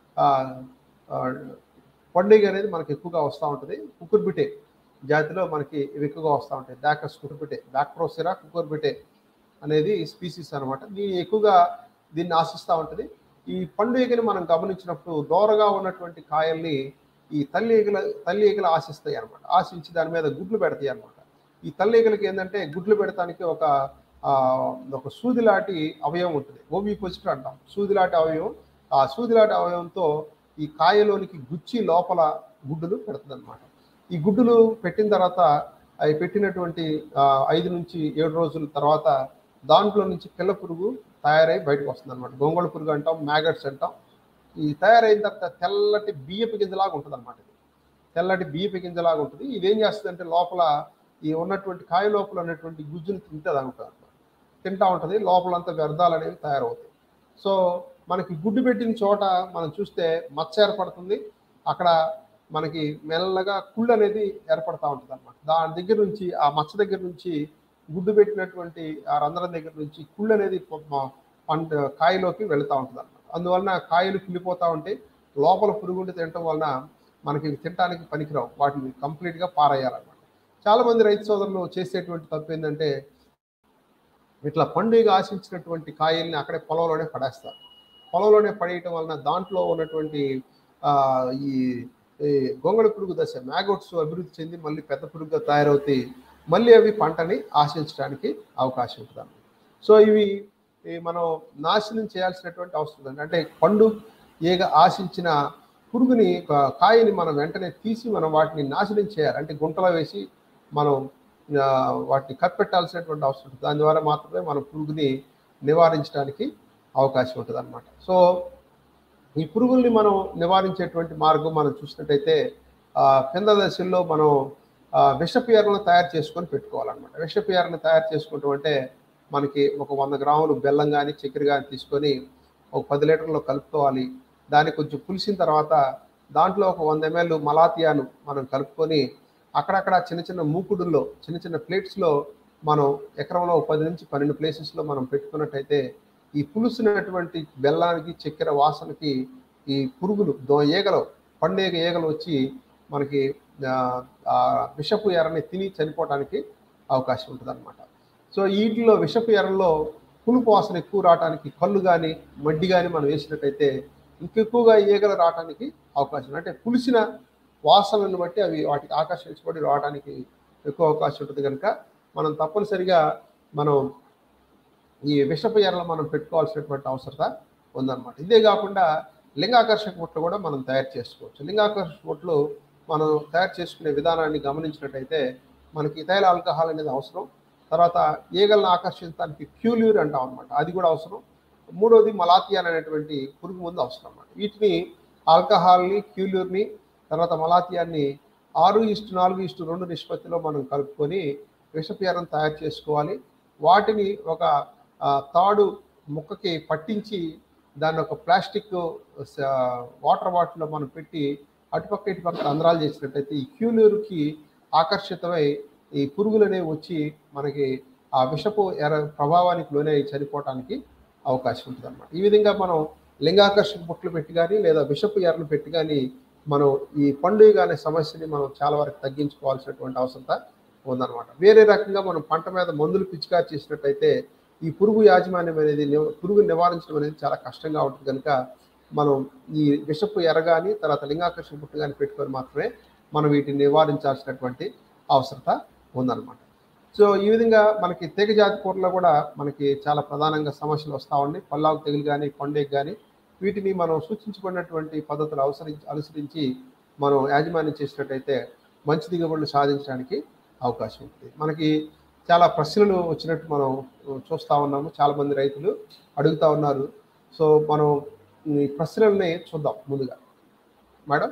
పొండిగ అనేది మనకి ఎక్కువగా వస్తూ ఉంటుంది కుకుర్బిటే జాతిలో మనకి ఇవి ఎక్కువగా వస్తూ ఉంటాయి దాకస్ కుకుర్బిటే బ్యాక్ప్రోసిరా కుకుర్బిటే అనేది స్పీసీస్ అనమాట దీన్ని ఎక్కువగా దీన్ని ఆశిస్తూ ఉంటుంది ఈ పండు ఈగని మనం గమనించినప్పుడు దోరగా ఉన్నటువంటి కాయల్ని ఈ తల్లి ఈగల తల్లి ఈగలు ఆశిస్తాయి అనమాట ఆశించి దాని మీద గుడ్లు పెడతాయి అనమాట ఈ తల్లి ఈగలకి ఏంటంటే గుడ్లు పెడతానికి ఒక ఆ, ఒక సూదిలాంటి అవయవం ఉంటుంది ఓవి పొజిటర్ అంటాం సూదిలాంటి అవయవం ఆ సూదిలాంటి అవయవంతో ఈ కాయలోనికి గుచ్చి లోపల గుడ్డులు పెడుతుంది అనమాట ఈ గుడ్డులు పెట్టిన తర్వాత అవి పెట్టినటువంటి ఆ, ఐదు నుంచి ఏడు రోజుల తర్వాత దాంట్లో నుంచి పిల్ల పురుగు తయారై బయటకు వస్తుంది అనమాట గొంగళ పురుగు అంటాం మ్యాగట్స్ అంటాం ఈ తయారైన తర్వాత తెల్లటి బియ్యపు గింజలాగా ఉంటుంది అనమాట ఇది తెల్లటి బియ్యపు గింజలాగా ఉంటుంది ఇది ఏం చేస్తుంది అంటే లోపల ఈ ఉన్నటువంటి కాయ లోపల ఉన్నటువంటి గుజ్జుని తింటుంది అనుకుంటుంది అనమాట తింటా ఉంటుంది లోపలంతా వ్యర్థాలు అనేవి తయారవుతాయి సో మనకి గుడ్డు పెట్టిన చోట మనం చూస్తే మచ్చ ఏర్పడుతుంది అక్కడ మనకి మెల్లగా కుళ్ళు అనేది ఏర్పడతా ఉంటుంది అనమాట దాని దగ్గర నుంచి ఆ మచ్చ దగ్గర నుంచి గుడ్డు పెట్టినటువంటి ఆ రంధ్రం దగ్గర నుంచి కుళ్ళు అనేది ప- మ- పంట కాయలోకి వెళుతూ ఉంటుంది అనమాట అందువలన కాయలు కుళ్ళిపోతూ ఉంటే లోపల పురుగుండి తినటం వలన మనకి ఇవి తినడానికి పనికిరావు వాటిని కంప్లీట్గా పారేయాలన్నమాట చాలా మంది రైతు సోదరులు చేసేటువంటి తప్పు ఏంటంటే ఇట్లా పండుగ ఆశించినటువంటి కాయల్ని అక్కడే పొలంలోనే పడేస్తారు పొలంలోనే పడేయటం వలన దాంట్లో ఉన్నటువంటి ఆ, ఈ ఈ గొంగళి పురుగు దశ మ్యాగోట్స్ అభివృద్ధి చెంది మళ్ళీ పెద్ద పురుగుగా తయారవుతాయి మళ్ళీ అవి పంటని ఆశించడానికి అవకాశం ఉంటుంది సో ఇవి ఈ మనం నాశనం చేయాల్సినటువంటి అవసరం ఉంది అంటే పండు ఏగ ఆశించిన పురుగుని కా- కాయని మనం వెంటనే తీసి మనం వాటిని నాశనం చేయాలి అంటే గుంటలో వేసి మనం ఆ, వాటిని కప్పెట్టాల్సినటువంటి అవసరం ఉంటుంది దాని ద్వారా మాత్రమే మనం పురుగుని నివారించడానికి అవకాశం ఉంటుంది అనమాట సో ఈ పురుగుల్ని మనం నివారించేటువంటి మార్గం మనం చూసినట్టయితే ఆ, పింద దశల్లో మనం ఆ, విషపియర్లను తయారు చేసుకొని పెట్టుకోవాలన్నమాట విషపియర్లను తయారు చేసుకోవటం అంటే మనకి ఒక వంద గ్రాములు బెల్లం కానీ చక్కెర కానీ తీసుకొని ఒక పది లీటర్లో కలుపుకోవాలి దాన్ని కొంచెం పులిసిన తర్వాత దాంట్లో ఒక వంద ఎంఎల్ మలాతియాను మనం కలుపుకొని అక్కడక్కడ చిన్న చిన్న మూకుడుల్లో చిన్న చిన్న ప్లేట్స్లో మనం ఎకరంలో ఒక పది నుంచి పన్నెండు ప్లేసెస్లో మనం పెట్టుకున్నట్టయితే ఈ పులుసునటువంటి బెల్లానికి చక్కెర వాసనకి ఈ పురుగులు దో ఈగలు పండేగ ఈగలు వచ్చి మనకి ఆ, ఆ విషపు ఎర్రని తిని చనిపోవడానికి అవకాశం ఉంటుంది అనమాట సో వీటిలో విషపు ఎర్రలో పులుపు వాసన ఎక్కువ రావడానికి కళ్ళు కానీ మడ్డి కానీ మనం వేసినట్టయితే ఇంకెక్కువగా ఈగలు రావడానికి అవకాశం ఉంది. అంటే పులిసిన వాసనను బట్టి అవి వాటికి ఆకర్షించబడి రావడానికి ఎక్కువ అవకాశం ఉంటుంది కనుక మనం తప్పనిసరిగా మనం ఈ విషపు ఎర్రలు మనం పెట్టుకోవాల్సినటువంటి అవసరత ఉందన్నమాట ఇదే కాకుండా లింగాకర్షక బుట్టలు కూడా మనం తయారు చేసుకోవచ్చు లింగాకర్షక బుట్టలు మనం తయారు చేసుకునే విధానాన్ని గమనించినట్టయితే మనకి ఇథైల్ ఆల్కహాల్ అనేది అవసరం తర్వాత ఈగలను ఆకర్షించడానికి క్యూల్యూర్ అంటాం అనమాట అది కూడా అవసరం మూడోది మలాతియాన్ అనేటువంటి పురుగు మందు అవసరం అన్నమాట వీటిని ఆల్కహాల్ని క్యూల్యూర్ని తర్వాత మలాతియాన్ని ఆరు ఇష్టు నాలుగు ఇష్టు రెండు నిష్పత్తిలో మనం కలుపుకొని విషపీరం తయారు చేసుకోవాలి వాటిని ఒక ఆ, తాడు ముక్కకి పట్టించి దాన్ని ఒక ప్లాస్టిక్ స- వాటర్ బాటిల్లో మనం పెట్టి అటుపక్క ఇటుపక్క రంధ్రాలు చేసినట్టయితే ఈ క్యూలూరుకి ఆకర్షితమై ఈ పురుగులు అనేవి వచ్చి మనకి ఆ విషపు ఎర ప్రభావానికి లోనే చనిపోవటానికి అవకాశం ఉంటుంది అనమాట ఈ విధంగా మనం లింగాకర్షక బుట్టలు పెట్టి కానీ లేదా విషపు ఎర్రలు పెట్టి కానీ మనం ఈ పండుగ అనే సమస్యని మనం చాలా వరకు తగ్గించుకోవాల్సినటువంటి అవసరత ఉందన్నమాట వేరే రకంగా మనం పంట మీద మందులు పిచికారి చేసినట్టయితే ఈ పురుగు యాజమాన్యం అనేది నివ- పురుగు నివారించడం అనేది చాలా కష్టంగా ఉంటుంది కనుక మనం ఈ విషపు ఎర్ర కానీ తర్వాత లింగాకర్షణ పుట్టు కానీ పెట్టుకొని మాత్రమే మనం వీటిని నివారించాల్సినటువంటి అవసరత ఉందన్నమాట సో ఈ విధంగా మనకి తెగ జాతి కూరలో కూడా మనకి చాలా ప్రధానంగా సమస్యలు వస్తూ ఉన్నాయి పల్లాకు తెగులు కానీ కొండేకి కానీ వీటిని మనం సూచించబడినటువంటి పద్ధతులు అవసరించి అనుసరించి మనం యాజమాన్యం చేసినట్టయితే మంచి దిగుబడులు సాధించడానికి అవకాశం ఉంటుంది మనకి చాలా ప్రశ్నలు వచ్చినట్టు మనం చూస్తూ ఉన్నాము చాలా మంది రైతులు అడుగుతా ఉన్నారు సో మనం ఈ ప్రశ్నల్ని చూద్దాం ముందుగా మేడం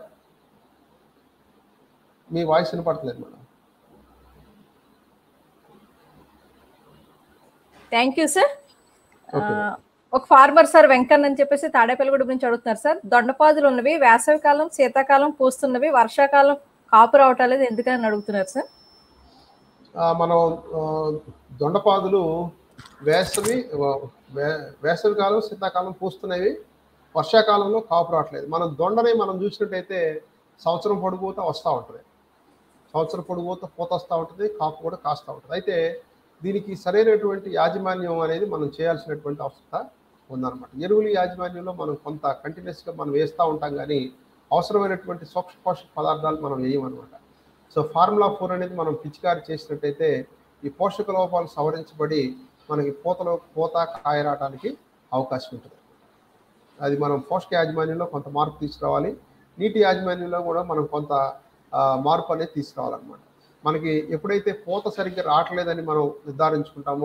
మీ వాయిస్ వినపడట్లేదు madam thank you sir okay ఒక ఫార్మర్ సార్ వెంకన్న అని చెప్పేసి తాడేపల్లిగూడ గురించి అడుగుతున్నారు సార్ దొండపాదులు ఉన్నవి వేసవికాలం శీతాకాలం పూస్తున్నవి వర్షాకాలం కాపు రావటం లేదు ఎందుకని అడుగుతున్నారు సార్ ఆ, మనం ఆ, దొండపాదులు వేసవి వే- వేసవి కాలం శీతాకాలం పూస్తున్నవి వర్షాకాలంలో కాపు రావట్లేదు మనం దొండని మనం చూసినట్టయితే సంవత్సరం పొడిపోతా వస్తూ ఉంటుంది సంవత్సరం పొడిపోతా పూత వస్తూ ఉంటుంది కాపు కూడా కాస్తూ ఉంటుంది అయితే దీనికి సరైనటువంటి యాజమాన్యం అనేది మనం చేయాల్సినటువంటి అవసరత ఉందన్నమాట ఎరువుల యాజమాన్యంలో మనం కొంత కంటిన్యూస్గా మనం వేస్తూ ఉంటాం కానీ అవసరమైనటువంటి సూక్ష్మ పోషక పదార్థాలు మనం వేయమన్నమాట సో ఫార్ములా ఫోర్ అనేది మనం పిచికారి చేసినట్టయితే ఈ పోషక లోపాలు సవరించబడి మనకి పూతలో పూత కాయ రావడానికి అవకాశం ఉంటుంది అది మనం పోషక యాజమాన్యంలో కొంత మార్పు తీసుకురావాలి నీటి యాజమాన్యంలో కూడా మనం కొంత ఆ, మార్పు అనేది తీసుకురావాలన్నమాట మనకి ఎప్పుడైతే పూత సరిగ్గా రావట్లేదని మనం నిర్ధారించుకుంటామో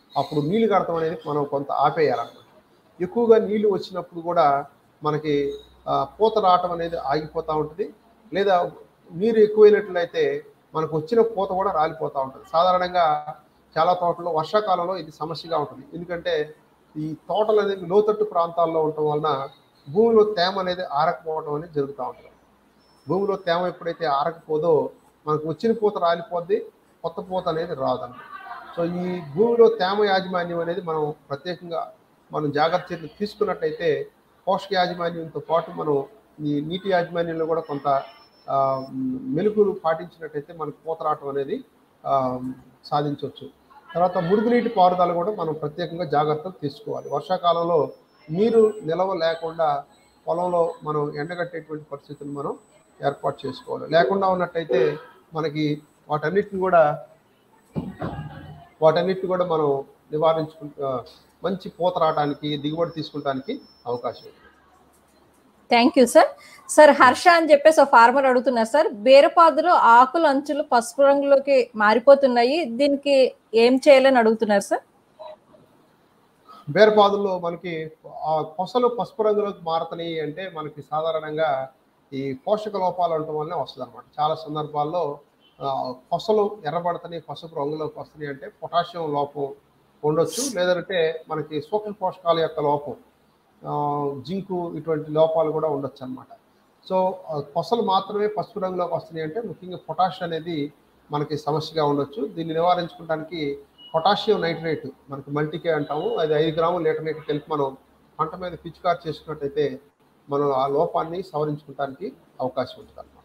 అప్పుడు నీళ్లు కడతాం అనేది మనం కొంత ఆపేయాలన్నమాట ఎక్కువగా నీళ్లు వచ్చినప్పుడు కూడా మనకి ఆ, పూత రావటం అనేది ఆగిపోతూ ఉంటుంది లేదా నీరు ఎక్కువైనట్లయితే మనకు వచ్చిన పూత కూడా రాలిపోతూ ఉంటుంది సాధారణంగా చాలా తోటల్లో వర్షాకాలంలో ఇది సమస్యగా ఉంటుంది ఎందుకంటే ఈ తోటలు అనేవి లోతట్టు ప్రాంతాల్లో ఉండటం వలన భూమిలో తేమ అనేది ఆరకపోవడం అనేది జరుగుతూ ఉంటుంది భూమిలో తేమ ఎప్పుడైతే ఆరకపోదో మనకు వచ్చిన పూత రాలిపోద్ది కొత్త పూత అనేది రాదన్నమాట సో ఈ భూమిలో తేమ యాజమాన్యం అనేది మనం ప్రత్యేకంగా మనం జాగ్రత్త చర్యలు తీసుకున్నట్టయితే పోషక యాజమాన్యంతో పాటు మనం ఈ నీటి యాజమాన్యంలో కూడా కొంత ఆ, మెలుగులు పాటించినట్టయితే మనకు పూత రావటం అనేది ఆ, సాధించవచ్చు తర్వాత మురుగునీటి పారుదల కూడా మనం ప్రత్యేకంగా జాగ్రత్తలు తీసుకోవాలి వర్షాకాలంలో నీరు నిలవ లేకుండా పొలంలో మనం ఎండగట్టేటువంటి పరిస్థితులు మనం ఏర్పాటు చేసుకోవాలి లేకుండా ఉన్నట్టయితే మనకి వాటన్నిటిని కూడా వాటన్నిటిని కూడా మనం నివారించుకుంటా మంచి పూత రావడానికి దిగుబడి తీసుకుంటానికి అవకాశం ఉంది thank you sir sir Harsha అని చెప్పేసి ఒక ఫార్మర్ అడుగుతున్నారు సార్ బీరపాదులో ఆకులు అంచులు పసుపు రంగులోకి మారిపోతున్నాయి దీనికి ఏం చేయాలని అడుగుతున్నారు సార్ బేరపాదుల్లో మనకి ఆ కొసలు పసుపు రంగులోకి మారుతున్నాయి అంటే మనకి సాధారణంగా ఈ పోషక లోపాలు ఉండటం వల్లనే వస్తుంది అనమాట చాలా సందర్భాల్లో ఆ, కొసలు ఎర్రబడుతున్నాయి పసుపు రంగులోకి వస్తున్నాయి అంటే పొటాషియం లోపం ఉండొచ్చు లేదంటే మనకి సూక్ష్మ పోషకాల యొక్క లోపం ఆ, జింకు ఇటువంటి లోపాలు కూడా ఉండొచ్చు అనమాట సో ఆ, కొసలు మాత్రమే పసుపు రంగులోకి వస్తున్నాయి అంటే ముఖ్యంగా పొటాష్ అనేది మనకి సమస్యగా ఉండొచ్చు దీన్ని నివారించుకోవడానికి పొటాషియం నైట్రేట్ మనకి మల్టీకే అంటాము అది ఐదు గ్రాములు లీటర్ నీటి కలిపి మనం పంట మీద పిచికారు చేసుకున్నట్టయితే మనం ఆ లోపాన్ని సవరించుకోవడానికి అవకాశం ఉంటుంది అన్నమాట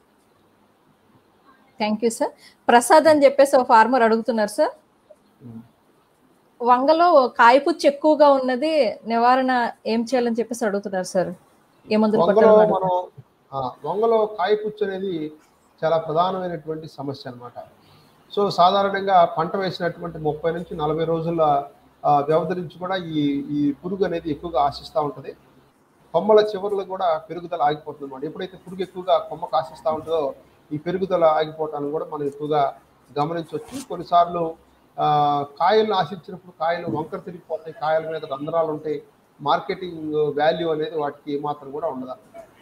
థ్యాంక్ యూ సార్ ప్రసాద్ అని చెప్పేసి ఒక ఫార్మర్ అడుగుతున్నారు సార్ వంగలో కాయపుచ్చు ఎక్కువగా ఉన్నది నివారణ ఏం చేయాలని చెప్పేసి అడుగుతున్నారు సార్ ఏ మందులు వంగలో కొట్టాలని మనం ఆ, వంగలో కాయపుచ్చు అనేది చాలా ప్రధానమైనటువంటి సమస్య అన్నమాట సో సాధారణంగా పంట వేసినటువంటి ముప్పై నుంచి నలభై రోజుల ఆ, వ్యవధి నుంచి కూడా ఈ ఈ పురుగు అనేది ఎక్కువగా ఆశిస్తూ ఉంటుంది కొమ్మల చివర్లు కూడా పెరుగుదల ఆగిపోతుంది అనమాట ఎప్పుడైతే పురుగు ఎక్కువగా కొమ్మకు ఆశిస్తూ ఉంటుందో ఈ పెరుగుదల ఆగిపోవటాన్ని కూడా మనం ఎక్కువగా గమనించవచ్చు కొన్నిసార్లు ఆ, కాయలను ఆశించినప్పుడు కాయలు వంకర తిరిగిపోతాయి కాయల మీద రంధ్రాలు ఉంటాయి మార్కెటింగ్ వాల్యూ అనేది వాటికి ఏమాత్రం కూడా ఉండదు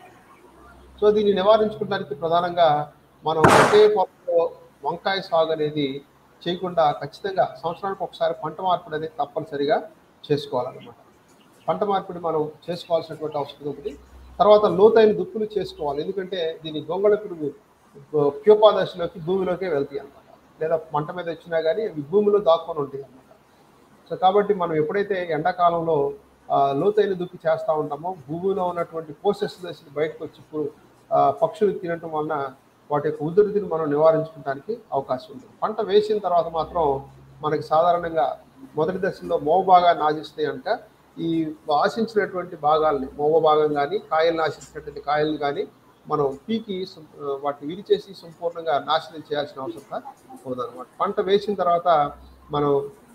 సో దీన్ని నివారించుకోవడానికి ప్రధానంగా మనం ఒకే పొలంలో వంకాయ సాగు అనేది చేయకుండా ఖచ్చితంగా సంవత్సరానికి ఒకసారి పంట మార్పిడి అనేది తప్పనిసరిగా చేసుకోవాలన్నమాట పంట మార్పిడి మనం చేసుకోవాల్సినటువంటి అవసరం ఉంది తర్వాత లోతైన దుక్కులు చేసుకోవాలి ఎందుకంటే దీని గొంగళ పురుగు ప్యూపా దశలోకి భూమిలోకే వెళ్తాయి అన్నమాట లేదా మంట మీద వచ్చినా కానీ అవి భూమిలో దాక్కొని ఉంటాయి అన్నమాట సో కాబట్టి మనం ఎప్పుడైతే ఎండాకాలంలో ఆ, లోతైన దుక్కి చేస్తూ ఉంటామో భూమిలో ఉన్నటువంటి పోసెస్ దశలు బయటకు వచ్చి పు- ఆ, పక్షులు తినటం వలన వాటి యొక్క ఉధృతిని మనం నివారించుకోవడానికి అవకాశం ఉంది పంట వేసిన తర్వాత మాత్రం మనకి సాధారణంగా మొదటి దశలో మోవ భాగాన్ని ఆశిస్తే కనుక ఈ ఆశించినటువంటి భాగాల్ని మోవ భాగం కానీ కాయలను ఆశించినటువంటి కాయలను కానీ మనం పీకి సం- ఆ, వాటిని విరిచేసి సంపూర్ణంగా నాశనం చేయాల్సిన అవసరం ఉండదన్నమాట పంట వేసిన తర్వాత మనం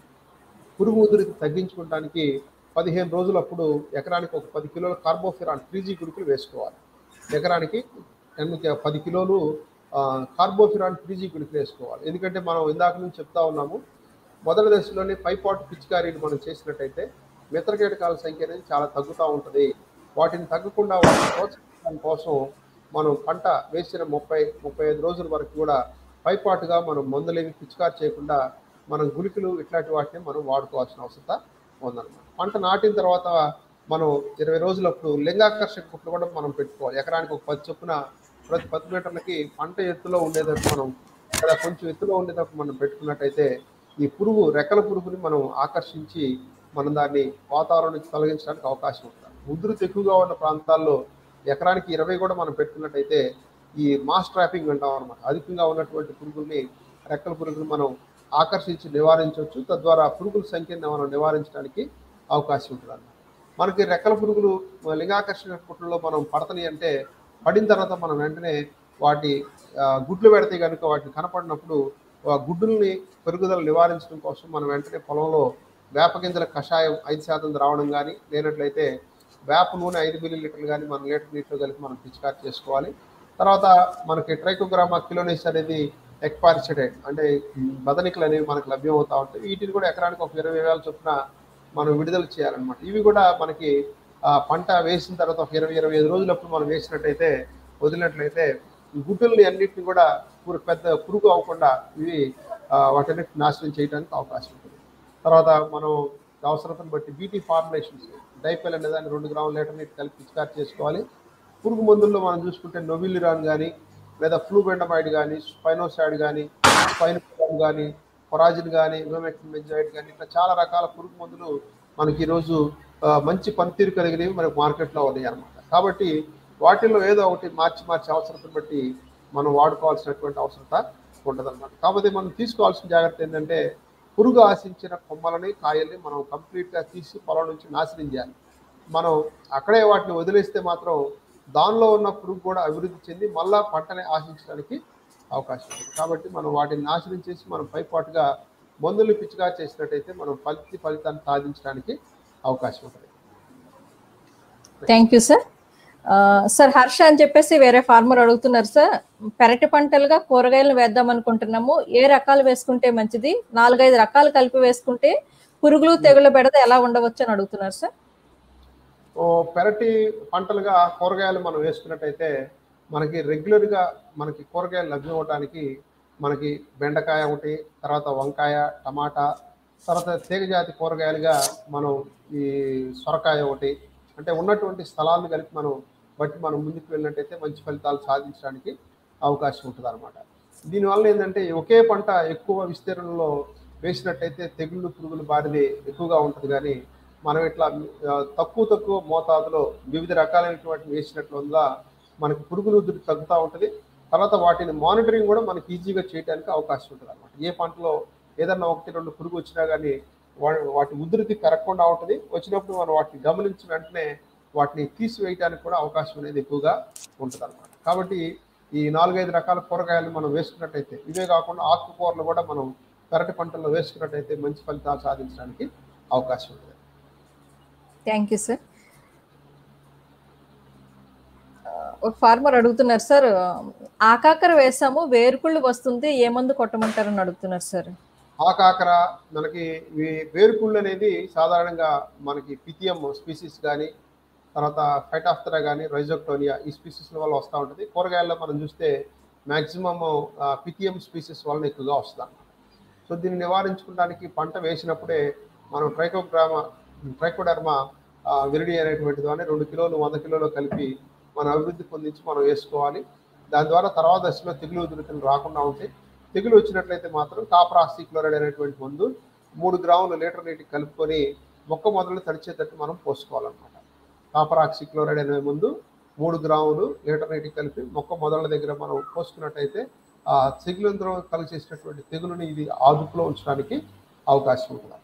పురుగు ఉధృతి తగ్గించుకోవడానికి పదిహేను రోజులప్పుడు ఎకరానికి ఒక పది కిలోల కార్బోఫిరాన్ త్రీజీ గుడికలు వేసుకోవాలి ఎకరానికి టెన్ కి- పది కిలోలు ఆ, కార్బోఫిరాన్ త్రీజీ గుడికలు వేసుకోవాలి ఎందుకంటే మనం ఇందాక నుంచి చెప్తా ఉన్నాము మొదటి దశలోనే పైపాటు పిచికారీలు మనం చేసినట్టయితే మిత్ర కీటకాల సంఖ్య అనేది చాలా తగ్గుతూ ఉంటుంది వాటిని తగ్గకుండా వాటిని ప్రోత్సహించడం కోసం మనం పంట వేసిన ముప్పై ముప్పై ఐదు రోజుల వరకు కూడా పైపాటుగా మనం మందులేమి పిచికారు చేయకుండా మనం గుళికలు ఇట్లాంటి వాటిని మనం వాడుకోవాల్సిన అవసరం ఉందన్నమాట పంట నాటిన తర్వాత మనం ఇరవై రోజులప్పుడు లింగాకర్షక కుట్లు కూడా మనం పెట్టుకోవాలి ఎకరానికి ఒక పది చొప్పున ప్రతి పది మీటర్లకి పంట ఎత్తులో ఉండేటట్టు మనం లేదా కొంచెం ఎత్తులో ఉండేటప్పుడు మనం పెట్టుకున్నట్టయితే ఈ పురుగు రెక్కల పురుగుని మనం ఆకర్షించి మనం దాన్ని వాతావరణం నుంచి తొలగించడానికి అవకాశం ఉంటుంది ఉధృతి ఎక్కువగా ఉన్న ప్రాంతాల్లో ఎకరానికి ఇరవై కూడా మనం పెట్టుకున్నట్టయితే ఈ మాస్ ట్రాపింగ్ అంటాం అనమాట అధికంగా ఉన్నటువంటి పురుగుల్ని రెక్కల పురుగుని మనం ఆకర్షించి నివారించవచ్చు తద్వారా పురుగుల సంఖ్యను మనం నివారించడానికి అవకాశం ఉంటుంది అన్నమాట మనకి రెక్కల పురుగులు లింగాకర్షణ పుట్లలో మనం పడతని అంటే పడిన తర్వాత మనం వెంటనే వాటి ఆ, గుడ్లు పెడితే కనుక వాటిని కనపడినప్పుడు ఆ గుడ్డుల్ని పెరుగుదల నివారించడం కోసం మనం వెంటనే పొలంలో వేప గింజల కషాయం ఐదు శాతం ద్రావణం కానీ లేనట్లయితే వేప నూనె ఐదు మిల్లీ లీటర్లు కానీ మనం లీటర్ నీటిలో కలిపి మనం పిచికారి చేసుకోవాలి తర్వాత మనకి ట్రైకోగ్రామా కిలోనేస్ అనేది ఎక్పారిసిడైడ్ అంటే బదనికలు అనేవి మనకు లభ్యం అవుతా ఉంటాయి వీటిని కూడా ఎకరానికి ఒక ఇరవై వేల చొప్పున మనం విడుదల చేయాలన్నమాట ఇవి కూడా మనకి ఆ, పంట వేసిన తర్వాత ఒక ఇరవై ఇరవై ఐదు రోజులప్పుడు మనం వేసినట్టయితే వదిలినట్లయితే ఈ గుడ్డుల్ని అన్నింటిని కూడా పురు- పెద్ద పురుగు అవ్వకుండా ఇవి ఆ, వాటన్నిటిని నాశనం చేయడానికి అవకాశం ఉంటుంది తర్వాత మనం అవసరతను బట్టి బీటీ ఫార్ములేషన్స్ డైపెల్ అనే దాన్ని రెండు గ్రాముల లీటర్ నీటి కలిపి పిచికారి చేసుకోవాలి పురుగు మందుల్లో మనం చూసుకుంటే నొవిలిరాన్ కానీ లేదా ఫ్లూబెండమైడ్ కానీ స్పైనోసైడ్ కానీ స్పైనోఫామ్ కానీ కొరాజిన్ కానీ మెజాయిడ్ కానీ ఇట్లా చాలా రకాల పురుగు మందులు మనకి ఈరోజు ఆ, మంచి పనితీరు కలిగినవి మనకు మార్కెట్లో ఉన్నాయి అనమాట కాబట్టి వాటిల్లో ఏదో ఒకటి మార్చి మార్చి అవసరతను బట్టి మనం వాడుకోవాల్సినటువంటి అవసరత ఉంటుందన్నమాట కాకపోతే మనం తీసుకోవాల్సిన జాగ్రత్త ఏంటంటే పురుగు ఆశించిన కొమ్మలని కాయల్ని మనం కంప్లీట్గా తీసి పొలం నుంచి నాశనం చేయాలి మనం అక్కడే వాటిని వదిలేస్తే మాత్రం దానిలో ఉన్న పురుగు కూడా అభివృద్ధి చెంది మళ్ళా పంటని ఆశించడానికి అవకాశం ఉంది కాబట్టి మనం వాటిని నాశనం చేసి మనం పైపాటుగా మందులు పిచ్చిగా చేసినట్టయితే మనం ఫలిత ఫలితాన్ని సాధించడానికి అవకాశం ఉంటుంది థ్యాంక్ యూ సార్ ఆ, సార్ హర్ష అని చెప్పేసి వేరే ఫార్మర్ అడుగుతున్నారు సార్ పెరటి పంటలుగా కూరగాయలు వేద్దాం అనుకుంటున్నాము ఏ రకాలు వేసుకుంటే మంచిది నాలుగైదు రకాలు కలిపి వేసుకుంటే పురుగులు తెగుళ్ళ బెడద ఎలా ఉండవచ్చు అని అడుగుతున్నారు సార్ ఓ పెరటి పంటలుగా కూరగాయలు మనం వేసుకున్నట్టయితే మనకి రెగ్యులర్గా మనకి కూరగాయలు లభ్యం అవడానికి మనకి బెండకాయ ఒకటి తర్వాత వంకాయ టమాటా తర్వాత తీగజాతి కూరగాయలుగా మనం ఈ సొరకాయ ఒకటి అంటే ఉన్నటువంటి స్థలాలను కలిపి మనం బట్టి మనం ముందుకు వెళ్ళినట్టయితే మంచి ఫలితాలు సాధించడానికి అవకాశం ఉంటుంది అనమాట దీనివల్ల ఏంటంటే ఒకే పంట ఎక్కువ విస్తీర్ణంలో వేసినట్టయితే తెగుళ్ళు పురుగులు బారిది ఎక్కువగా ఉంటుంది కానీ మనం ఇట్లా ఆ, తక్కువ తక్కువ మోతాదులో వివిధ రకాలైనటువంటి వేసినట్లు వల్ల మనకి పురుగులు ఉధృతి తగ్గుతూ ఉంటుంది తర్వాత వాటిని మానిటరింగ్ కూడా మనకి ఈజీగా చేయడానికి అవకాశం ఉంటుంది అనమాట ఏ పంటలో ఏదన్నా ఒకటి రెండు పురుగు వచ్చినా కానీ వా- వాటి ఉధృతి పెరగకుండా ఉంటుంది వచ్చినప్పుడు మనం వాటిని గమనించిన వెంటనే వాటిని తీసివేయడానికి కూడా అవకాశం అనేది ఎక్కువగా ఉంటుంది అనమాట కాబట్టి ఈ నాలుగైదు రకాల కూరగాయలు మనం వేసుకున్నట్టయితే ఇవే కాకుండా ఆకుకూరలు కూడా మనం పెరటి పంటల్లో వేసుకున్నట్టయితే మంచి ఫలితాలు సాధించడానికి అవకాశం ఉంటుంది థ్యాంక్ యూ సార్ ఒక ఫార్మర్ అడుగుతున్నారు సార్ ఆకాకర వేసాము వేరుకుళ్ళు వస్తుంది ఏ మందు కొట్టమంటారని అడుగుతున్నారు సార్ ఆకాకర మనకి ఈ వేరుకుళ్ళు అనేది సాధారణంగా మనకి పితియం స్పీసీస్ కానీ తర్వాత ఫైటాఫ్తరా కానీ రైజోక్టోనియా ఈ స్పీసీస్ వల్ల వస్తూ ఉంటుంది కూరగాయల్లో మనం చూస్తే మ్యాక్సిమమ్ పితియం స్పీసీస్ వలన ఎక్కువగా వస్తుంది అన్నమాట సో దీన్ని నివారించుకోవడానికి పంట వేసినప్పుడే మనం ట్రైకోగ్రామ ట్రైకోడర్మా విరిడి అనేటువంటి దాన్ని రెండు కిలోలు వంద కిలోలు కలిపి మన అభివృద్ధి పొందించి మనం వేసుకోవాలి దాని ద్వారా తర్వాత దశలో తెగులు ఉధృతులు రాకుండా ఉంటాయి తెగులు వచ్చినట్లయితే మాత్రం కాపర్ ఆక్సిక్లోరైడ్ అనేటువంటి మందు మూడు గ్రాములు లీటర్ నీటికి కలుపుకొని మొక్క మొదలు తడిచేటట్టు మనం పోసుకోవాలన్నమాట కాపర్ ఆక్సిక్లోరైడ్ అనే మందు మూడు గ్రాములు లీటర్ నీటికి కలిపి మొక్క మొదల దగ్గర మనం పోసుకున్నట్టయితే ఆ తెగులంతో కలిసి చేసినటువంటి తెగులుని ఇది ఆదుపులో ఉంచడానికి అవకాశం ఉంటుంది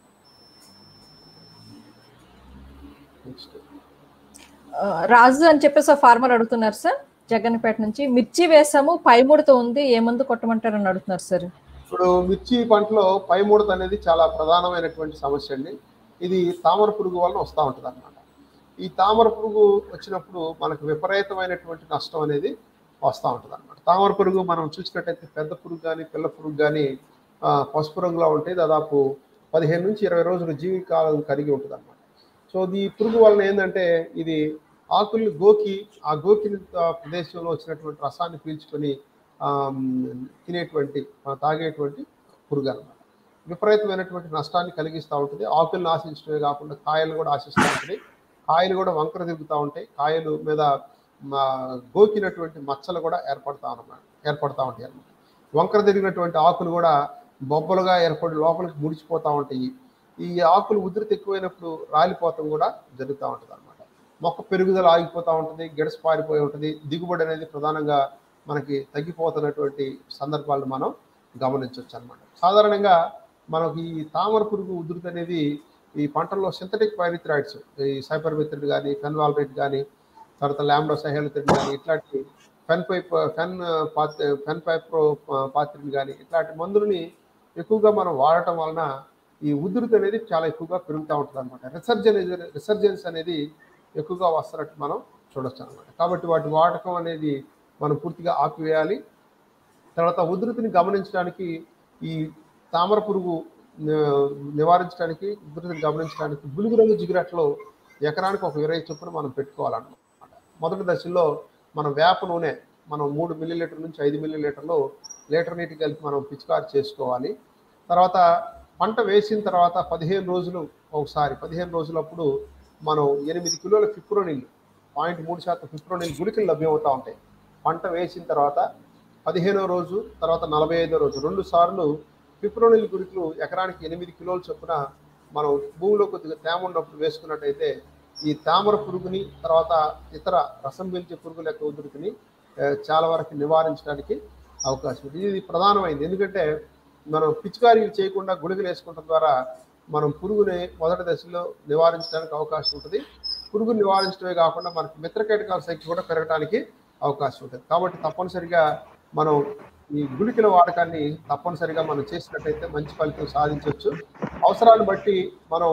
నెక్స్ట్ ఆ, రాజు అని చెప్పేసి ఒక ఫార్మర్ అడుగుతున్నారు సార్ జగన్పేట నుంచి మిర్చి వేసాము పై ముడత ఉంది ఏ మందు కొట్టమంటారని అడుగుతున్నారు సార్ ఇప్పుడు మిర్చి పంటలో పై ముడత అనేది చాలా ప్రధానమైనటువంటి సమస్య అండి ఇది తామర పురుగు వలన వస్తూ ఉంటుంది అనమాట ఈ తామర పురుగు వచ్చినప్పుడు మనకు విపరీతమైనటువంటి నష్టం అనేది వస్తూ ఉంటుంది అనమాట తామర పురుగు మనం చూసినట్టయితే పెద్ద పురుగు కానీ పిల్ల పురుగు కానీ పసుపు రంగులో ఉంటాయి దాదాపు పదిహేను నుంచి ఇరవై రోజుల జీవికాలం కలిగి ఉంటుంది అనమాట సో ఈ పురుగు వలన ఏంటంటే ఇది ఆకుల్ని గోకి ఆ గోకిన ఆ, ప్రదేశంలో వచ్చినటువంటి రసాన్ని పీల్చుకొని ఆ, మ్, తినేటువంటి ఆ, తాగేటువంటి పురుగు అనమాట విపరీతమైనటువంటి నష్టాన్ని కలిగిస్తూ ఉంటుంది ఆకులను ఆశించడమే కాకుండా కాయలు కూడా ఆశిస్తూ ఉంటుంది కాయలు కూడా వంకర తిరుగుతూ ఉంటాయి కాయలు మీద మా, గోకినటువంటి మచ్చలు కూడా ఏర్పడతా అన్నమాట ఏర్పడతా ఉంటాయి అన్నమాట వంకర తిరిగినటువంటి ఆకులు కూడా బొబ్బలుగా ఏర్పడి లోపలికి ముడిచిపోతూ ఉంటాయి ఈ ఆకులు ఉధృతి ఎక్కువైనప్పుడు రాలిపోవటం కూడా జరుగుతూ ఉంటుంది అనమాట మొక్క పెరుగుదల ఆగిపోతూ ఉంటుంది గిడస పారిపోయి ఉంటుంది దిగుబడి అనేది ప్రధానంగా మనకి తగ్గిపోతున్నటువంటి సందర్భాలను మనం గమనించవచ్చు అనమాట సాధారణంగా మనకి ఈ తామర పురుగు ఉధృతి అనేది ఈ పంటల్లో సింథటిక్ పైరిథ్రాయిడ్స్ ఈ సైపర్మిత్రిడ్ కానీ ఫెన్వాల్రేట్ కానీ తర్వాత ల్యాండో సహేలిత్రిడ్ కానీ ఇట్లాంటి ఫెన్ పైప్ ఫెన్ పాత్ ఫెన్ పైప్రో పాత్రిన్ కానీ ఇట్లాంటి మందులని ఎక్కువగా మనం వాడటం వలన ఈ ఉధృతి అనేది చాలా ఎక్కువగా పెరుగుతూ ఉంటుంది అనమాట రిసర్జెన్స్ రిసర్జెన్స్ అనేది ఎక్కువగా వస్తున్నట్టు మనం చూడొచ్చు అనమాట కాబట్టి వాటి వాడకం అనేది మనం పూర్తిగా ఆపివేయాలి తర్వాత ఉధృతిని గమనించడానికి ఈ తామర పురుగు ని- నివారించడానికి ఉధృతిని గమనించడానికి బులుగు రంగు జిగిరట్లో ఎకరానికి ఒక ఇరవై చొప్పున మనం పెట్టుకోవాలన్నమాట మొదటి దశలో మనం వేప నూనె మనం మూడు మిల్లీ లీటర్ నుంచి ఐదు మిల్లీ లీటర్లు లీటర్ నీటి కలిపి మనం పిచికారి చేసుకోవాలి తర్వాత పంట వేసిన తర్వాత పదిహేను రోజులు ఒకసారి పదిహేను రోజులప్పుడు మనం ఎనిమిది కిలోల ఫిప్రోనిల్ పాయింట్ మూడు శాతం ఫిప్రోనిల్ గుళికలు లభ్యమవుతూ ఉంటాయి పంట వేసిన తర్వాత పదిహేనో రోజు తర్వాత నలభై ఐదో రోజు రెండు సార్లు ఫిప్రోనిల్ గుళికలు ఎకరానికి ఎనిమిది కిలోల చొప్పున మనం భూమిలో కొద్దిగా తేమ ఉన్నప్పుడు వేసుకున్నట్టయితే ఈ తామర పురుగుని తర్వాత ఇతర రసం పీల్చే పురుగుల యొక్క ఉధృతిని ఆ, చాలా వరకు నివారించడానికి అవకాశం ఉంది ఇది ప్రధానమైంది ఎందుకంటే మనం పిచికారీలు చేయకుండా గుళికలు వేసుకోవడం ద్వారా మనం పురుగుని మొదటి దశలో నివారించడానికి అవకాశం ఉంటుంది పురుగుని నివారించడమే కాకుండా మనకి మిత్రకీటకాల సంఖ్య కూడా పెరగడానికి అవకాశం ఉంటుంది కాబట్టి తప్పనిసరిగా మనం ఈ గుళికల వాడకాన్ని తప్పనిసరిగా మనం చేసినట్టయితే మంచి ఫలితం సాధించవచ్చు అవసరాన్ని బట్టి మనం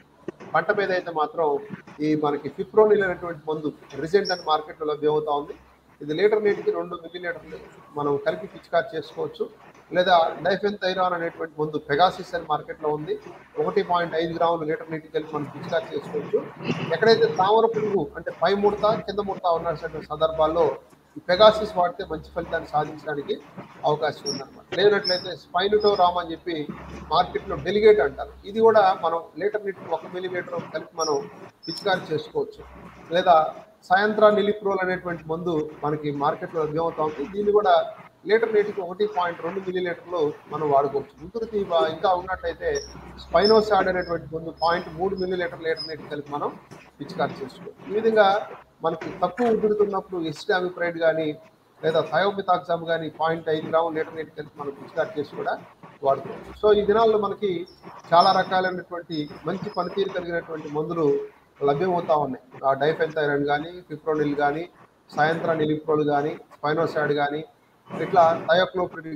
పంట మీద అయితే మాత్రం ఈ మనకి ఫిప్రోనిల్ అనేటువంటి మందు రిజెంట్ అని మార్కెట్లో లభ్యమవుతా ఉంది ఇది లీటర్ నీటికి రెండు మిల్లీ లీటర్లు మనం కలిపి పిచికారి చేసుకోవచ్చు లేదా డైఫెన్ థైరాన్ అనేటువంటి మందు పెగాసిస్ అని మార్కెట్లో ఉంది ఒకటి పాయింట్ ఐదు గ్రాములు లీటర్ నీటికి కలిపి మనం పిచికారి చేసుకోవచ్చు ఎక్కడైతే తామర పురుగు అంటే పై ముడత కింద ముడత ఉన్న సందర్భాల్లో ఈ పెగాసిస్ వాడితే మంచి ఫలితాన్ని సాధించడానికి అవకాశం ఉందన్నమాట లేనట్లయితే స్పైనుటో రామ్ అని చెప్పి మార్కెట్లో డెలిగేట్ అంటారు ఇది కూడా మనం లీటర్ నీటికి ఒక మిల్లీమీటర్ కలిపి మనం పిచికారి చేసుకోవచ్చు లేదా సాయంత్రా నిలిప్రోల్ అనేటువంటి మందు మనకి మార్కెట్లో లభ్యమవుతా ఉంది దీన్ని కూడా లీటర్ నీటికి ఒకటి పాయింట్ రెండు మిల్లీ లీటర్లు మనం వాడుకోవచ్చు ఉధృతి బా- ఇంకా ఉన్నట్టయితే స్పైనోసాడ్ అనేటువంటి మందు పాయింట్ మూడు మిల్లీ లీటర్ లీటర్ నీటికి కలిపి మనం పిచికారి చేసుకోవచ్చు ఈ విధంగా మనకి తక్కువ ఉధృతి ఉన్నప్పుడు ఎస్టామిప్రైడ్ కానీ లేదా థయోమితాక్సామ్ కానీ పాయింట్ ఐదు గ్రాములు లీటర్ నీటి కలిపి మనం పిచికారి చేసి కూడా వాడుకోవచ్చు సో ఈ దినాల్లో మనకి చాలా రకాలైనటువంటి మంచి పనితీరు కలిగినటువంటి మందులు లభ్యమవుతా ఉన్నాయి ఆ డైఫెన్థైరన్ కానీ ఫిప్రోనిల్ కానీ సాయంత్రం నిలిప్రోల్ కానీ స్పైనోసాడ్ కానీ ఇట్లా థయోక్లోప్రిడ్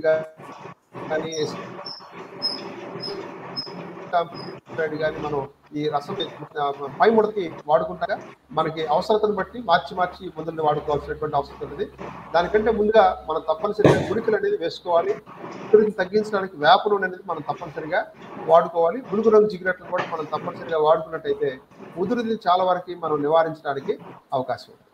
కానీ ఎస్టామిప్రైడ్ కానీ మనం ఈ రసం ఆ, పై ముడతకి వాడుకుంటాగా మనకి అవసరతను బట్టి మార్చి మార్చి ఈ మందుల్ని వాడుకోవాల్సినటువంటి అవసరం ఉంటుంది దానికంటే ముందుగా మనం తప్పనిసరిగా గుళికలు అనేది వేసుకోవాలి గుడికి తగ్గించడానికి వేప నూనె అనేది మనం తప్పనిసరిగా వాడుకోవాలి గుడుగు రంగు జిగినట్లు కూడా మనం తప్పనిసరిగా వాడుకున్నట్టయితే ఉధృతిని చాలా వరకు మనం నివారించడానికి అవకాశం ఉంది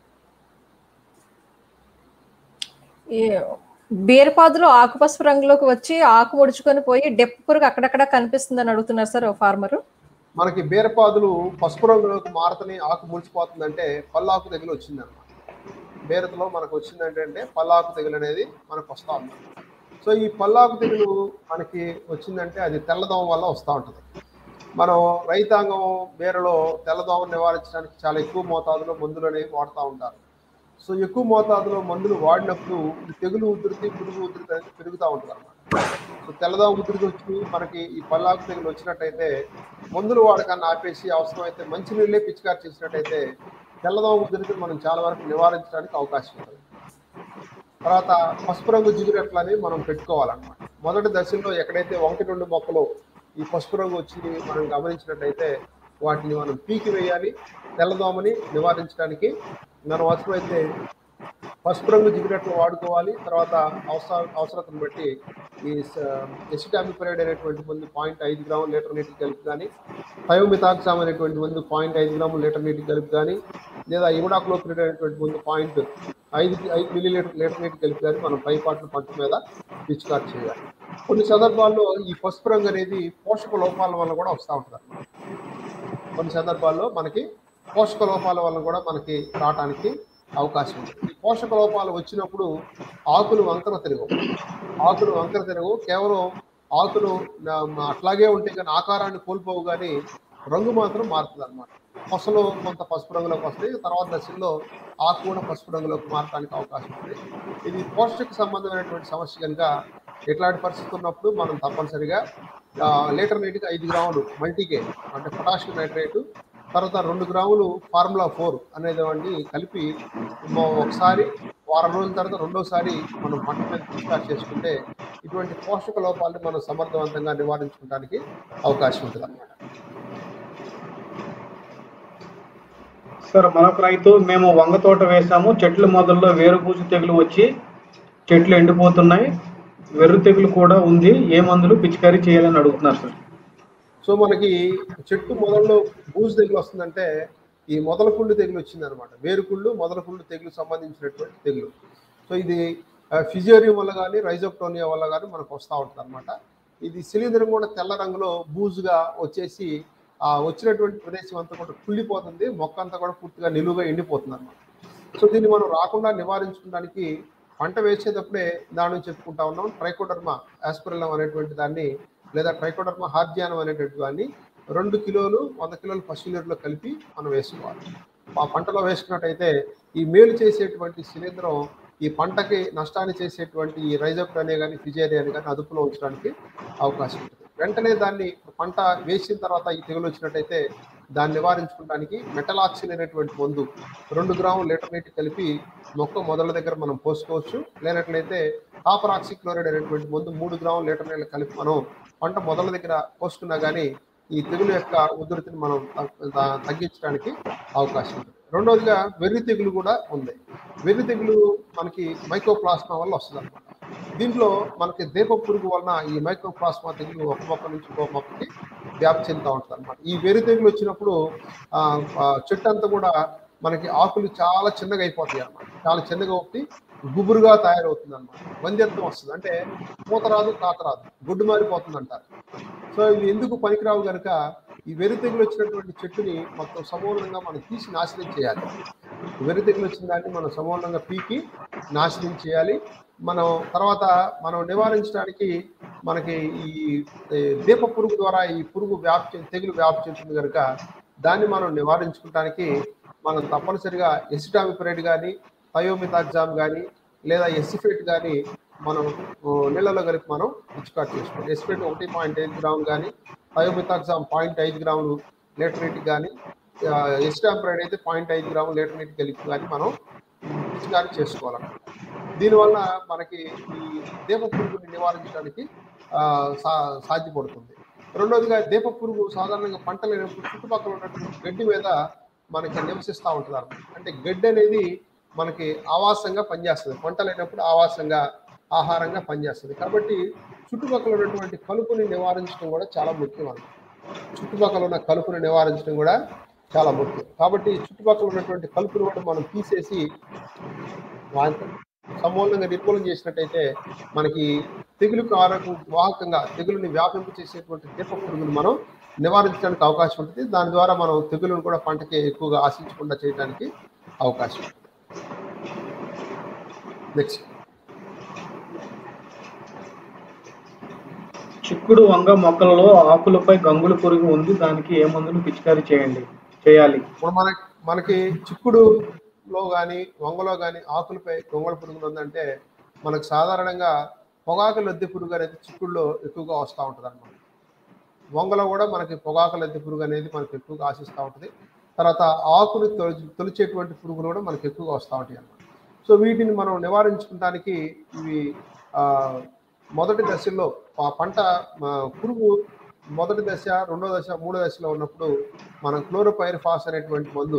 ఈ బీరపాదులో ఆకుపసుపు రంగులోకి వచ్చి ఆకు ముడుచుకొని పోయి డెప్పు పురుగు అక్కడక్కడ కనిపిస్తుందని అడుగుతున్నారు సార్ ఓ ఫార్మరు మనకి బీరపాదులు పసుపు రంగులోకి మారతని ఆకు ముడిచిపోతుందంటే పల్లాకు తెగులు వచ్చిందన్నమాట బీరతలో మనకు వచ్చిందంటే అంటే పల్లాకు తెగులు అనేది మనకు వస్తూ ఉంది సో ఈ పల్లాకు తెగులు మనకి వచ్చిందంటే అది తెల్లదోమ వల్ల వస్తూ ఉంటుంది మనం రైతాంగం బీరలో తెల్లదోమను నివారించడానికి చాలా ఎక్కువ మోతాదులో మందులు అనేవి వాడుతూ ఉంటారు సో ఎక్కువ మోతాదులో మందులు వాడినప్పుడు ఈ తెగులు ఉధృతి పురుగు ఉధృతి అనేది పెరుగుతూ ఉంటుంది అనమాట సో తెల్లదోమ ఉధృతి వచ్చి మనకి ఈ పల్లాకు తెగులు వచ్చినట్టయితే మందులు వాడకాన్ని ఆపేసి అవసరమైతే మంచినీళ్ళే పిచికారి చేసినట్టయితే తెల్లదోమ ఉధృతిని మనం చాలా వరకు నివారించడానికి అవకాశం ఉంటుంది తర్వాత పసుపు రంగు జిగురెట్లు అనేవి మనం పెట్టుకోవాలన్నమాట మొదటి దశలో ఎక్కడైతే ఒకటి రెండు మొక్కలు ఈ పసుపు రంగు వచ్చి మనం గమనించినట్టయితే వాటిని మనం పీకి వేయాలి తెల్లదోమని నివారించడానికి మనం అవసరమైతే పసుపు రంగు జిగురెట్లు వాడుకోవాలి తర్వాత అవసర అవసరతను బట్టి ఈ ఎసిటామిపరైడ్ అనేటువంటి మందు పాయింట్ ఐదు గ్రాములు లీటర్ నీటికి కలిపి కానీ థయోమితాక్సామ్ అనేటువంటి మందు పాయింట్ ఐదు గ్రాములు లీటర్ నీటికి కలిపి కానీ లేదా ఇమిడాక్లోప్రిడ్ అనేటువంటి మందు పాయింట్ ఐదు ఐదు మిల్లీ లీటర్ లీటర్ నీటికి కలిపి కానీ మనం పై పాటల పంట మీద పిచికారు చేయాలి కొన్ని సందర్భాల్లో ఈ పసుపు రంగు అనేది పోషక లోపాల వల్ల కూడా వస్తూ ఉంటుంది అన్నమాట. కొన్ని సందర్భాల్లో మనకి పోషక లోపాల వల్ల కూడా మనకి రావటానికి అవకాశం ఉంది ఈ పోషక లోపాలు వచ్చినప్పుడు ఆకులు వంకర తిరగవు ఆకులు వంకర తిరగవు కేవలం ఆకులు నా- మా- అట్లాగే ఉంటే కానీ ఆకారాన్ని కోల్పోవు కానీ రంగు మాత్రం మారుతుంది అనమాట పొసలు కొంత పసుపు రంగులోకి వస్తాయి తర్వాత దశల్లో ఆకు కూడా పసుపు రంగులోకి మారడానికి అవకాశం ఉంది ఇది పోషక సంబంధమైనటువంటి సమస్య కనుక ఇట్లాంటి పరిస్థితి ఉన్నప్పుడు మనం తప్పనిసరిగా ఆ, లీటర్ నీటికి ఐదు గ్రాములు మల్టీకే అంటే పొటాషియం నైట్రేటు తర్వాత రెండు గ్రాములు ఫార్ములా ఫోర్ అనేది వంటి కలిపి మ- ఒకసారి వారం రోజుల తర్వాత రెండోసారి మనం పంట మీద పిచికారి చేసుకుంటే ఇటువంటి పోషక లోపాలను మనం సమర్థవంతంగా నివారించుకోవడానికి అవకాశం ఉంటుంది అన్నమాట సార్ మరొక రైతు మేము వంగ తోట వేసాము చెట్ల మొదల్లో వేరుపూసి తెగులు వచ్చి చెట్లు ఎండిపోతున్నాయి వెర్రు తెగులు కూడా ఉంది ఏ మందులు పిచికారీ చేయాలని అడుగుతున్నారు సార్ సో మనకి చెట్టు మొదల్లో బూజు తెగులు వస్తుందంటే ఈ మొదల కుళ్ళు తెగులు వచ్చింది అనమాట వేరుకుళ్ళు మొదల కుళ్ళు తెగులు సంబంధించినటువంటి తెగులు సో ఇది ఫిజియోరియం వల్ల కానీ రైజోప్టోనియా వల్ల కానీ మనకు వస్తూ ఉంటుంది అనమాట ఇది శిలీంధ్రం కూడా తెల్ల రంగులో బూజుగా వచ్చేసి ఆ వచ్చినటువంటి ప్రదేశం అంతా కూడా కుళ్ళిపోతుంది మొక్క అంతా కూడా పూర్తిగా నిలువుగా ఎండిపోతుంది అనమాట సో దీన్ని మనం రాకుండా నివారించుకోవడానికి పంట వేసేటప్పుడే దాని నుంచి చెప్పుకుంటా ఉన్నాం ట్రైకోడర్మా ఆస్పిరలం అనేటువంటి దాన్ని లేదా ట్రైకోడర్మా హార్జియానం అనేటువంటి దాన్ని రెండు కిలోలు వంద కిలోలు పశువు నీరులో కలిపి మనం వేసుకోవాలి ఆ పంటలో వేసుకున్నట్టయితే ఈ మేలు చేసేటువంటి శిలీంధ్రం ఈ పంటకి నష్టాన్ని చేసేటువంటి ఈ రైజోప్టోనియా కానీ ఫిజేరియా కానీ అదుపులో ఉంచడానికి అవకాశం ఉంటుంది వెంటనే దాన్ని పంట వేసిన తర్వాత ఈ తెగులు వచ్చినట్టయితే దాన్ని నివారించుకోవడానికి మెటలాక్సిన్ అనేటువంటి మందు రెండు గ్రాములు లీటర్ నీటి కలిపి మొక్క మొదల దగ్గర మనం పోసుకోవచ్చు లేనట్లయితే కాపర్ ఆక్సిక్లోరైడ్ అనేటువంటి మందు మూడు గ్రాములు లీటర్ నీళ్ళు కలిపి మనం పంట మొదల దగ్గర పోసుకున్నా కానీ ఈ తెగులు యొక్క ఉధృతిని మనం తగ్- త- తగ్గించడానికి అవకాశం ఉంది రెండవదిగా వెర్రి తెగులు కూడా ఉంది వెర్రి తెగులు మనకి మైకోప్లాస్మా వల్ల వస్తుంది అనమాట దీంట్లో మనకి దీప పురుగు వలన ఈ మైక్రోప్లాస్మా తెగులు ఒక మొక్క నుంచి ఇంకో మొక్కకి వ్యాప్తి చెందుతూ ఉంటుంది అనమాట ఈ వెర్రి తెగులు వచ్చినప్పుడు ఆ, ఆ, చెట్టు అంతా కూడా మనకి ఆకులు చాలా చిన్నగా అయిపోతాయి అన్నమాట చాలా చిన్నగా ఒకటి గుబురుగా తయారవుతుంది అనమాట వంద్యత్వం వస్తుంది అంటే పూత రాదు కాత రాదు గుడ్డు మారిపోతుంది అంటారు సో ఇవి ఎందుకు పనికిరావు కనుక ఈ వెర్రి తెగులు వచ్చినటువంటి చెట్టుని మొత్తం సమూలంగా మనం తీసి నాశనం చేయాలి వెర్రి తెగులు వచ్చిన దాన్ని మనం సమూలంగా పీకి నాశనం చేయాలి మనం తర్వాత మనం నివారించడానికి మనకి ఈ ఏ, దీప పురుగు ద్వారా ఈ పురుగు వ్యాప్తి తెగులు వ్యాప్తి చెందుతుంది కనుక దాన్ని మనం నివారించుకోవడానికి మనం తప్పనిసరిగా ఎసిటామిపరేట్ కానీ థయోమితాగ్జామ్ కానీ లేదా ఎసిఫేట్ కానీ మనం ఓ, నీళ్ళలో కలిపి మనం పిచికాట్ చేసుకోవాలి ఎసిఫేట్ ఒకటి పాయింట్ ఐదు గ్రాములు కానీ థయోమితాగ్జామ్ పాయింట్ ఐదు గ్రాములు లీటర్ నీటికి కానీ ఎసిటామిపరేట్ అయితే పాయింట్ ఐదు గ్రాములు లీటర్ నీటికి కలిపి కానీ మనం పిచికారి చేసుకోవాలన్నమాట దీనివల్ల మనకి ఈ దీప పురుగుని నివారించడానికి ఆ, సా- సాధ్యపడుతుంది రెండోదిగా దీప పురుగు సాధారణంగా పంటలు అయినప్పుడు చుట్టుపక్కల ఉన్నటువంటి గడ్డి మీద మనకి నివసిస్తూ ఉంటుంది అన్నమాట అంటే గడ్డి అనేది మనకి ఆవాసంగా పనిచేస్తుంది పంటలు అయినప్పుడు ఆవాసంగా ఆహారంగా పనిచేస్తుంది కాబట్టి చుట్టుపక్కల ఉన్నటువంటి కలుపుని నివారించడం కూడా చాలా ముఖ్యం అన్నమాట చుట్టుపక్కల ఉన్న కలుపుని నివారించడం కూడా చాలా ముఖ్యం కాబట్టి చుట్టుపక్కల ఉన్నటువంటి కలుపుని కూడా మనం తీసేసి వాటి సమూలంగా నిర్మూలన చేసినట్టయితే మనకి తెగులు కారకు వాహకంగా తెగులుని వ్యాపింపు చేసేటువంటి దీప పురుగులు మనం నివారించడానికి అవకాశం ఉంటుంది దాని ద్వారా మనం తెగులను కూడా పంటకి ఎక్కువగా ఆశించకుండా చేయడానికి అవకాశం ఉంటుంది నెక్స్ట్ చిక్కుడు వంగ మొక్కలలో ఆకులపై గంగుల పురుగు ఉంది దానికి ఏ మందులు పిచికారీ చేయండి చేయాలి ఇప్పుడు మన మనకి చిక్కుడులో కానీ వంగలో కానీ ఆకులపై గొంగళ పురుగులు ఉందంటే మనకు సాధారణంగా పొగాకు లద్దె పురుగు అనేది చిక్కుడులో ఎక్కువగా వస్తూ ఉంటుంది అనమాట వంగలో కూడా మనకి పొగాకు లద్దె పురుగు అనేది మనకి ఎక్కువగా ఆశిస్తూ ఉంటుంది తర్వాత ఆకులు తొలి తొలిచేటువంటి పురుగులు కూడా మనకి ఎక్కువగా వస్తూ ఉంటాయి అన్నమాట సో వీటిని మనం నివారించుకోవడానికి ఇవి ఆ, మొదటి దశలో ఆ పంట ఆ, పురుగు మొదటి దశ రెండో దశ మూడో దశలో ఉన్నప్పుడు మనం క్లోరోపైర్ ఫాస్ అనేటువంటి మందు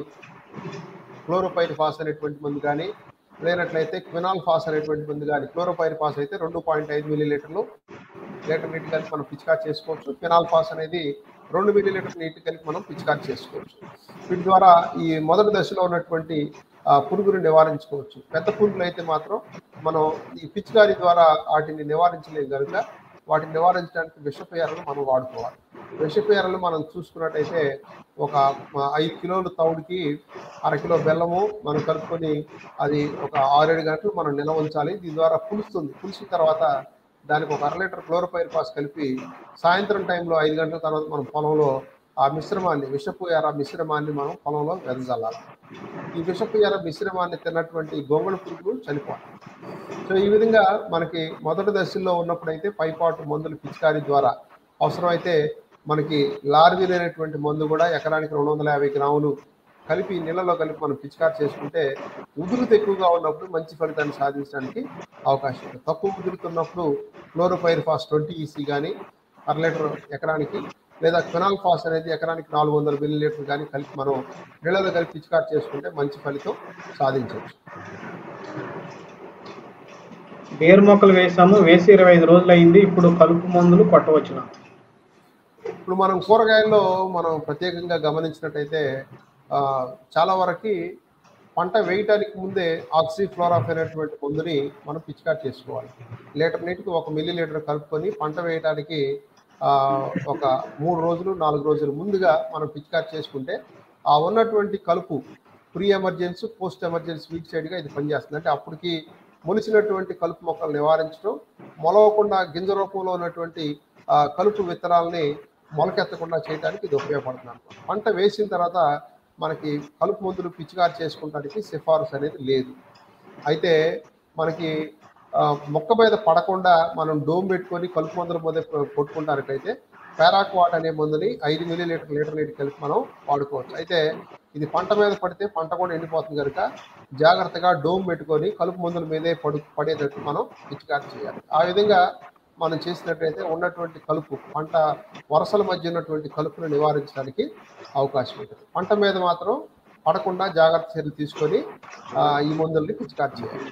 క్లోరోపైర్ ఫాస్ అనేటువంటి మందు కానీ లేనట్లయితే క్వినాల్ ఫాస్ అనేటువంటి మందు కానీ క్లోరోపైర్ ఫాస్ అయితే రెండు పాయింట్ ఐదు మిల్లీ లీటర్లు లీటర్ నీటి కలిపి మనం పిచికారి చేసుకోవచ్చు ఫినాల్ ఫాస్ అనేది రెండు మిల్లీ లీటర్ నీటి కలిపి మనం పిచికారి చేసుకోవచ్చు వీటి ద్వారా ఈ మొదటి దశలో ఉన్నటువంటి ఆ, పురుగుని నివారించుకోవచ్చు పెద్ద పురుగులు అయితే మాత్రం మనం ఈ పిచికారి ద్వారా వాటిని నివారించలేము కనుక వాటిని నివారించడానికి విషపేరలు మనం వాడుకోవాలి విషపేరలు మనం చూసుకున్నట్టయితే ఒక ఆ, ఐదు కిలోలు తౌడుకి అరకిలో బెల్లము మనం కలుపుకొని అది ఒక ఆరేడు గంటలు మనం నిల్వ ఉంచాలి దీని ద్వారా పులుస్తుంది పులిసిన తర్వాత దానికి ఒక అర లీటర్ క్లోరోపైర్ పాస్ కలిపి సాయంత్రం టైంలో ఐదు గంటల తర్వాత మనం పొలంలో ఆ మిశ్రమాన్ని విషపు ఎర మిశ్రమాన్ని మనం పొలంలో వెదజల్లాలి ఈ విషపు ఎర మిశ్రమాన్ని తిన్నటువంటి గొంగళ పురుగులు చనిపోవాలి సో ఈ విధంగా మనకి మొదటి దశల్లో ఉన్నప్పుడైతే పైపాటు మందులు పిచికారీ ద్వారా అవసరమైతే మనకి లార్విన్ అనేటువంటి మందు కూడా ఎకరానికి రెండు వందల యాభై గ్రాములు కలిపి నీళ్ళలో కలిపి మనం పిచికారి చేసుకుంటే ఉధృతి ఎక్కువగా ఉన్నప్పుడు మంచి ఫలితాన్ని సాధించడానికి అవకాశం ఉంది తక్కువ ఉధృతి ఉన్నప్పుడు క్లోరోపైర్ ఫాస్ ట్వంటీ ఈసీ కానీ అర లీటర్ ఎకరానికి లేదా క్వినాల్ ఫాస్ అనేది ఎకరానికి నాలుగు వందల మిల్లీ లీటర్ కానీ కలిపి మనం నీళ్ళలో కలిపి పిచికారి చేసుకుంటే మంచి ఫలితం సాధించవచ్చు బేరు మొక్కలు వేసాము వేసి ఇరవై ఐదు రోజులు అయింది ఇప్పుడు కలుపు మందులు కొట్టవచ్చునా ఇప్పుడు మనం కూరగాయల్లో మనం ప్రత్యేకంగా గమనించినట్టయితే ఆ, చాలా వరకు పంట వేయటానికి ముందే ఆక్సిఫ్లోరాఫ్ అనేటువంటి మందుని మనం పిచికారి చేసుకోవాలి లీటర్ నీటికి ఒక మిల్లీ లీటర్ కలుపుకొని పంట వేయటానికి ఆ, ఒక మూడు రోజులు నాలుగు రోజులు ముందుగా మనం పిచికారి చేసుకుంటే ఆ ఉన్నటువంటి కలుపు ప్రీ ఎమర్జెన్సీ పోస్ట్ ఎమర్జెన్సీ వీక్ సైడ్గా ఇది పనిచేస్తుంది అంటే అప్పటికి మొలిచినటువంటి కలుపు మొక్కలు నివారించడం మొలవకుండా గింజ రూపంలో ఉన్నటువంటి ఆ, కలుపు విత్తనాలని మొలకెత్తకుండా చేయడానికి ఇది ఉపయోగపడుతుంది అన్నమాట. పంట వేసిన తర్వాత మనకి కలుపు మందులు పిచికారి చేసుకోవడానికి సిఫారసు అనేది లేదు అయితే మనకి ఆ, మొక్క మీద పడకుండా మనం డోమ్ పెట్టుకొని కలుపు మందుల మీద కొట్టుకుంటానికైతే పారాక్వాట్ అనే మందుని ఐదు మిల్లీ లీటర్ లీటర్ నీటి కలిపి మనం వాడుకోవచ్చు అయితే ఇది పంట మీద పడితే పంట కూడా ఎండిపోతుంది కనుక జాగ్రత్తగా డోమ్ పెట్టుకొని కలుపు మందుల మీదే పడు పడేటట్టు మనం పిచికారి చేయాలి ఆ విధంగా మనం చేసినట్టయితే ఉన్నటువంటి కలుపు పంట వరుసల మధ్య ఉన్నటువంటి కలుపును నివారించడానికి అవకాశం ఉంటుంది పంట మీద మాత్రం పడకుండా జాగ్రత్త చర్యలు తీసుకొని ఆ, ఈ మందుల్ని పిచికారి చేయాలి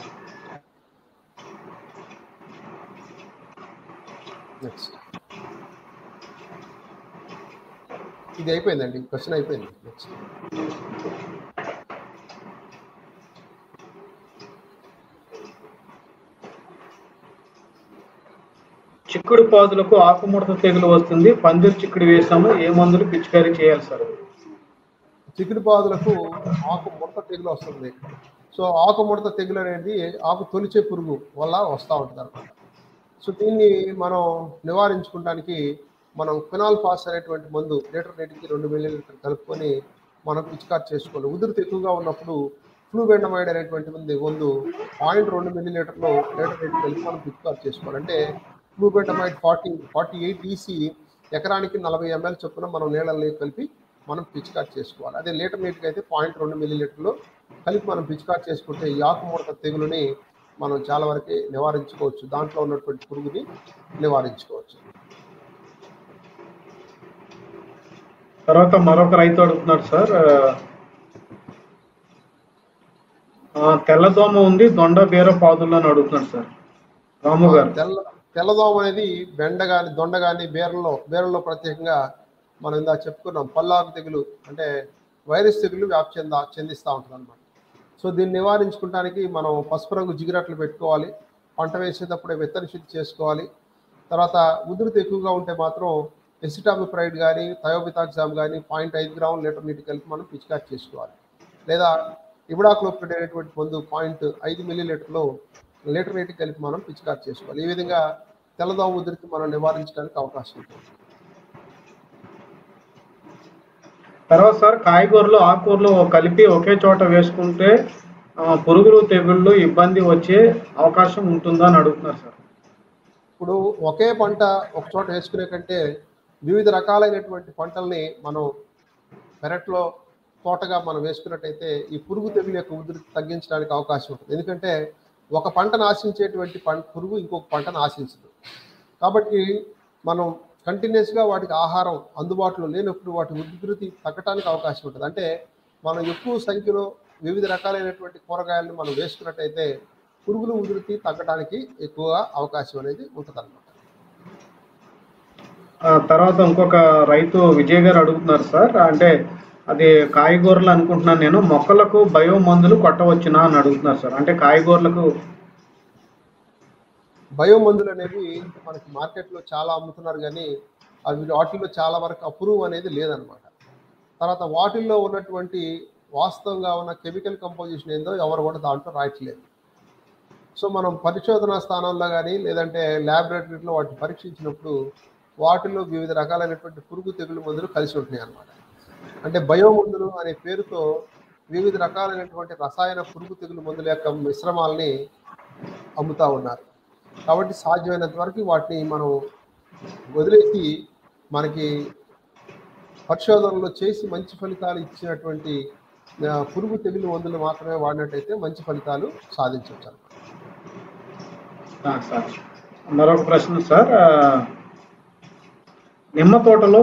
నెక్స్ట్ ఇది అయిపోయిందండి క్వశ్చన్ అయిపోయింది నెక్స్ట్ చిక్కుడు పాదులకు ఆకుముడత తెగులు వస్తుంది పందిరి చిక్కుడు వేసాము ఏ మందులు పిచికారీ చేయాలి సార్ చిక్కుడు పాదులకు ఆకు ముడత తెగులు వస్తుంది సో ఆకు ముడత తెగులు అనేది ఆకు తొలిచే పురుగు వల్ల వస్తూ ఉంటుంది అనమాట సో దీన్ని మనం నివారించుకోవడానికి మనం ఫినాల్ పాస్ అనేటువంటి మందు లీటర్ నీటికి రెండు మిల్లీ లీటర్ కలుపుకొని మనం పిచికారి చేసుకోవాలి ఉధృతి ఎక్కువగా ఉన్నప్పుడు ఫ్లూబెండమైడ్ అనేటువంటి మంది మందు పాయింట్ రెండు మిల్లీ లీటర్లో లీటర్ నీటికి కలిపి మనం పిచికారి చేసుకోవాలి అంటే flubendiamide forty forty eight EC ఎకరానికి నలభై ఎంఎల్ చొప్పున మనం నీళ్ళని కలిపి మనం పిచికారి చేసుకోవాలి అదే లీటర్ నీటికి అయితే పాయింట్ రెండు మిల్లీ లీటర్లు కలిపి మనం పిచికారి చేసుకుంటే ఈ ఆకుముడత తెగులుని మనం చాలా వరకు నివారించుకోవచ్చు దాంట్లో ఉన్నటువంటి పురుగుని నివారించుకోవచ్చు తర్వాత మరొక రైతు అడుగుతున్నాడు సార్ ఆ, తెల్లదోమ ఉంది దొండ బీర పాదుల్లో అని అడుగుతున్నాడు సార్ రాము గారు తెల్ల తెల్లదోమ అనేది బెండ కానీ దొండ కానీ బీరల్లో బీరల్లో ప్రత్యేకంగా మనం ఇందా చెప్పుకున్నాం పల్లాకు తెగులు అంటే వైరస్ తెగులు వ్యాప్తి చెంద చెందిస్తూ ఉంటుంది అనమాట సో దీన్ని నివారించుకోవడానికి మనం పసుపు రంగు జిగిరట్లు పెట్టుకోవాలి పంట వేసేటప్పుడే విత్తన శుద్ధి చేసుకోవాలి తర్వాత ఉధృతి ఎక్కువగా ఉంటే మాత్రం ఎసిటామిప్రైడ్ కానీ థయోబితాక్సామ్ కానీ పాయింట్ ఐదు గ్రాముల లీటర్ నీటి కలిపి మనం పిచికారి చేసుకోవాలి లేదా ఇబుడాక్లోప్రిడ్ అనేటువంటి మందు పాయింట్ ఐదు మిల్లీ లీటర్లు లీటర్ నీటికి కలిపి మనం పిచికారి చేసుకోవాలి ఈ విధంగా తెల్లదోమ ఉధృతి మనం నివారించడానికి అవకాశం ఉంటుంది తర్వాత సార్ కాయగూరలు ఆకుకూరలు కలిపి ఒకే చోట వేసుకుంటే ఆ, పురుగులు తెగుళ్ళు ఇబ్బంది వచ్చే అవకాశం ఉంటుందా అని అడుగుతున్నారు సార్ ఇప్పుడు ఒకే పంట ఒక చోట వేసుకునే కంటే వివిధ రకాలైనటువంటి పంటల్ని మనం పెరట్లో తోటగా మనం వేసుకున్నట్టయితే ఈ పురుగు తెగులు యొక్క ఉధృతి తగ్గించడానికి అవకాశం ఉంటుంది ఎందుకంటే ఒక పంటను ఆశించేటువంటి పంట పురుగు ఇంకొక పంటను ఆశించదు కాబట్టి మనం కంటిన్యూస్గా వాటికి ఆహారం అందుబాటులో లేనప్పుడు వాటి ఉధృతి తగ్గటానికి అవకాశం ఉంటుంది అంటే మనం ఎక్కువ సంఖ్యలో వివిధ రకాలైనటువంటి కూరగాయలను మనం వేసుకున్నట్టయితే పురుగుల ఉధృతి తగ్గడానికి ఎక్కువగా అవకాశం అనేది ఉంటుంది అనమాట ఆ, తర్వాత ఇంకొక రైతు విజయ్ గారు అడుగుతున్నారు సార్ అంటే అది కాయగూరలు అనుకుంటున్నాను నేను మొక్కలకు బయో మందులు కొట్టవచ్చునా అని అడుగుతున్నారు సార్ అంటే కాయగూరలకు బయో మందులు అనేవి మనకి మార్కెట్లో చాలా అమ్ముతున్నారు కానీ అవి వాటిల్లో చాలా వరకు అప్రూవ్ అనేది లేదనమాట తర్వాత వాటిల్లో ఉన్నటువంటి వాస్తవంగా ఉన్న కెమికల్ కంపోజిషన్ ఏందో ఎవరు కూడా దాంట్లో రాయట్లేదు సో మనం పరిశోధనా స్థానంలో కానీ లేదంటే ల్యాబొరేటరీలో వాటిని పరీక్షించినప్పుడు వాటిల్లో వివిధ రకాలైనటువంటి పురుగు తెగులు మందులు కలిసి ఉంటున్నాయి అన్నమాట అంటే బయో మందులు అనే పేరుతో వివిధ రకాలైనటువంటి రసాయన పురుగు తెగులు మందుల యొక్క మిశ్రమాలని అమ్ముతా ఉన్నారు కాబట్టి సాధ్యమైనంత వరకు వాటిని మనం వదిలేసి మనకి పరిశోధనలు చేసి మంచి ఫలితాలు ఇచ్చినటువంటి ఆ, పురుగు తెగులు మందులు మాత్రమే వాడినట్టయితే మంచి ఫలితాలు సాధించవచ్చు అన్నమాట ఆ, సార్ మరొక ప్రశ్న సార్ ఆ, నిమ్మ తోటలో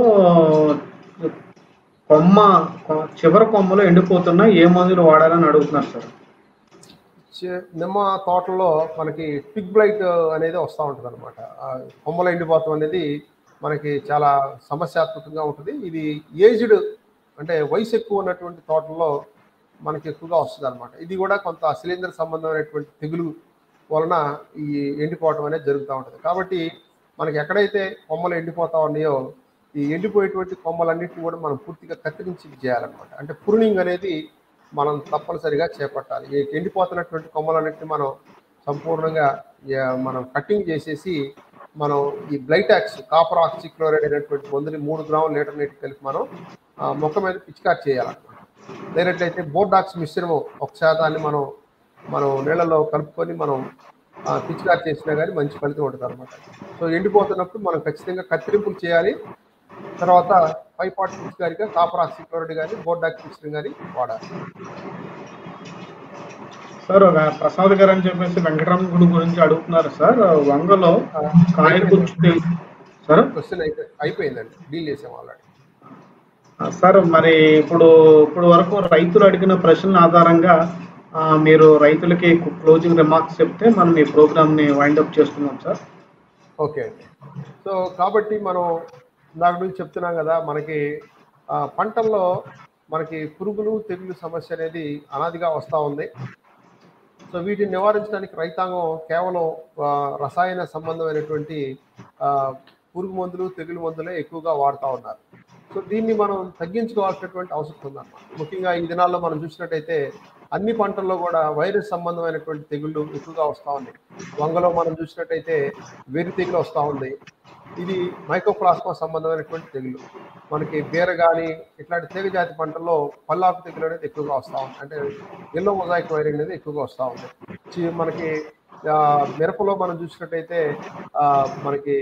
కొమ్మ కొ- చివరి కొమ్మలు ఎండిపోతున్నా ఏ మందులు వాడాలని అడుగుతున్నారు సార్ చే- నిమ్మ తోటల్లో మనకి పిగ్ బ్లైట్ అనేది వస్తూ ఉంటుంది అనమాట కొమ్మల ఎండిపోతం అనేది మనకి చాలా సమస్యాత్మకంగా ఉంటుంది ఇది ఏజ్డ్ అంటే వయసు ఎక్కువ ఉన్నటువంటి తోటల్లో మనకి ఎక్కువగా వస్తుంది అనమాట ఇది కూడా కొంత సిలిండర్ సంబంధమైనటువంటి తెగులు వలన ఈ ఎండిపోవటం అనేది జరుగుతూ ఉంటుంది కాబట్టి మనకి ఎక్కడైతే కొమ్మలు ఎండిపోతా ఉన్నాయో ఈ ఎండిపోయేటువంటి కొమ్మలన్నింటినీ కూడా మనం పూర్తిగా కత్తిరించి చేయాలన్నమాట అంటే ప్రూనింగ్ అనేది మనం తప్పనిసరిగా చేపట్టాలి ఈ ఎండిపోతున్నటువంటి కొమ్మలన్నింటినీ మనం సంపూర్ణంగా యా- మనం కటింగ్ చేసేసి మనం ఈ బ్లైటాక్స్ కాపర్ ఆక్సిక్లోరైడ్ అనేటువంటి మందుని మూడు గ్రాముల లీటర్ నీటి కలిపి మనం ఆ, మొక్క మీద పిచికారి చేయాలన్నమాట లేనట్లయితే బోర్డాక్స్ మిశ్రమం ఒక శాతాన్ని మనం మనం నీళ్ళలో కలుపుకొని మనం ఆ, పిచికారి చేసినా కానీ మంచి ఫలితం ఉంటుంది అనమాట సో ఎండిపోతున్నప్పుడు మనం ఖచ్చితంగా కత్తిరింపులు చేయాలి తర్వాత ఫైవ్ పార్ట్ పిచికారిగా కాపర్ ఆక్సిక్లోరైడ్ కానీ బోర్డాక్స్ మిశ్రం కానీ వాడాలి సార్ ఒక ప్రసాద్ గారు అని చెప్పేసి వెంకటరమణ గుడి గురించి అడుగుతున్నారు సార్ వంగలో కాయ గుర్చు తెలు- సార్ క్వశ్చన్ అయిపోయి అయిపోయిందండి డీల్ చేసాం ఆల్రెడీ ఆ, సార్ మరి ఇప్పుడు ఇప్పుడు వరకు రైతులు అడిగిన ప్రశ్నల ఆధారంగా ఆ, మీరు రైతులకి క్లోజింగ్ రిమార్క్స్ చెప్తే మనం ఈ ప్రోగ్రామ్ ని వైండప్ చేస్తున్నాం సార్ ఓకే అండి సో కాబట్టి మనం దాని గురించి చెప్తున్నాం కదా మనకి ఆ, పంటల్లో మనకి పురుగులు తెగులు సమస్య అనేది అనాదిగా వస్తూ ఉంది సో వీటిని నివారించడానికి రైతాంగం కేవలం ఆ, రసాయన సంబంధమైనటువంటి ఆ, పురుగు మందులు తెగులు మందులే ఎక్కువగా వాడుతూ ఉన్నారు సో దీన్ని మనం తగ్గించుకోవాల్సినటువంటి అవసరం ఉందన్నమాట ముఖ్యంగా ఈ దినాల్లో మనం చూసినట్టయితే అన్ని పంటల్లో కూడా వైరస్ సంబంధమైనటువంటి తెగుళ్ళు ఎక్కువగా వస్తూ ఉన్నాయి వంగలో మనం చూసినట్టయితే వేరు తెగులు వస్తూ ఉంది ఇది మైకోప్లాస్మా సంబంధమైనటువంటి తెగులు మనకి బీర కానీ ఇట్లాంటి తీగ జాతి పంటల్లో పల్లాకు తెగులు అనేది ఎక్కువగా వస్తూ ఉంది అంటే ఎల్లో మొజాయిక్ వైర్ అనేది ఎక్కువగా వస్తూ ఉంది చి- మనకి ఆ, మిరపలో మనం చూసినట్టయితే ఆ, మనకి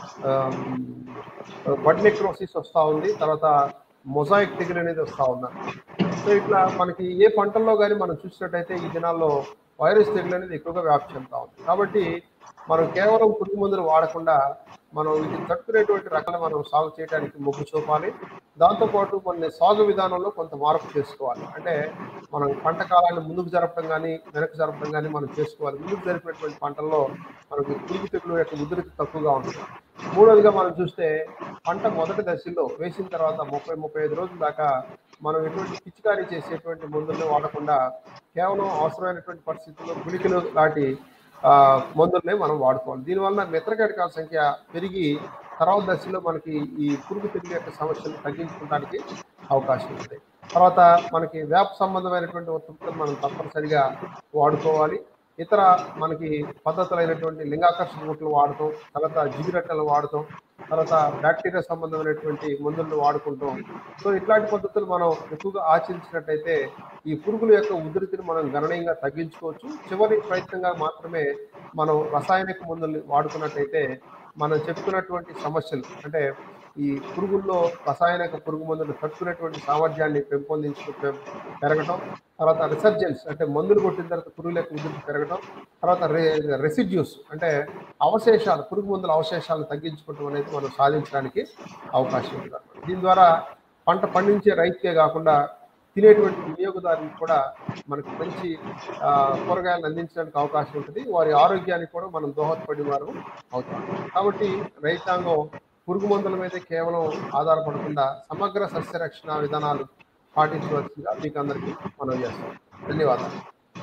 బడ్ నెక్రోసిస్ వస్తూ ఉంది తర్వాత మొజాయిక్ తెగులు అనేది వస్తూ ఉంది సో ఇట్లా మనకి ఏ పంటల్లో కానీ మనం చూసినట్టయితే ఈ దినాల్లో వైరస్ తెగులు అనేది ఎక్కువగా వ్యాప్తి చెందుతా ఉంది కాబట్టి మనం కేవలం పురుగు మందులు వాడకుండా మనం వీటిని తట్టుకునేటువంటి రకాలు మనం సాగు చేయడానికి మొగ్గు చూపాలి దాంతోపాటు మన సాగు విధానంలో కొంత మార్పు చేసుకోవాలి అంటే మనం పంట కాలాన్ని ముందుకు జరపడం కానీ వెనక్కి జరపడం కానీ మనం చేసుకోవాలి ముందుకు జరిపినటువంటి పంటల్లో మనకి పురుగు తెగులు యొక్క ఉధృతి తక్కువగా ఉంటుంది మూడోదిగా మనం చూస్తే పంట మొదటి దశలో వేసిన తర్వాత ముప్పై ముప్పై ఐదు రోజుల దాకా మనం ఎటువంటి పిచికారీ చేసేటువంటి మందుల్ని వాడకుండా కేవలం అవసరమైనటువంటి పరిస్థితుల్లో గుళికలు లాంటి ఆ, మందుల్ని మనం వాడుకోవాలి దీనివల్ల మిత్రకటకాల సంఖ్య పెరిగి తర్వాత దశలో మనకి ఈ పురుగు తెగులు యొక్క సమస్యను తగ్గించుకోవడానికి అవకాశం ఉంది తర్వాత మనకి వేప సంబంధమైనటువంటి ఉత్పత్తులు మనం తప్పనిసరిగా వాడుకోవాలి ఇతర మనకి పద్ధతులైనటువంటి లింగాకర్షణ గుట్లు వాడటం తర్వాత జిగిరట్టలు వాడటం తర్వాత బ్యాక్టీరియా సంబంధమైనటువంటి మందులను వాడుకుంటాం సో ఇట్లాంటి పద్ధతులు మనం ఎక్కువగా ఆచరించినట్టయితే ఈ పురుగుల యొక్క ఉధృతిని మనం గణనీయంగా తగ్గించుకోవచ్చు చివరి ప్రయత్నంగా మాత్రమే మనం రసాయనిక మందుల్ని వాడుకున్నట్టయితే మనం చెప్పుకున్నటువంటి సమస్యలు అంటే ఈ పురుగుల్లో రసాయనిక పురుగు మందులు తట్టుకునేటువంటి సామర్థ్యాన్ని పెంపొందించు పె- పెరగటం తర్వాత రిసర్జెన్స్ అంటే మందులు కొట్టిన తర్వాత పురుగుల యొక్క ఉధృతి పెరగటం తర్వాత రెసిడ్యూస్ అంటే అవశేషాలు పురుగు మందుల అవశేషాలను తగ్గించుకోవటం అనేది మనం సాధించడానికి అవకాశం ఉంది అన్నమాట. దీని ద్వారా పంట పండించే రైతుకే కాకుండా తినేటువంటి వినియోగదారులకు కూడా మనకు మంచి ఆ, కూరగాయలను అందించడానికి అవకాశం ఉంటుంది వారి ఆరోగ్యానికి కూడా మనం దోహదపడే వారు అవుతాం కాబట్టి రైతాంగం పురుగు మందుల మీద కేవలం ఆధారపడకుండా సమగ్ర సస్యరక్షణ విధానాలు పాటించవలసిందిగా మీకు అందరికీ మనం చేస్తాం ధన్యవాదాలు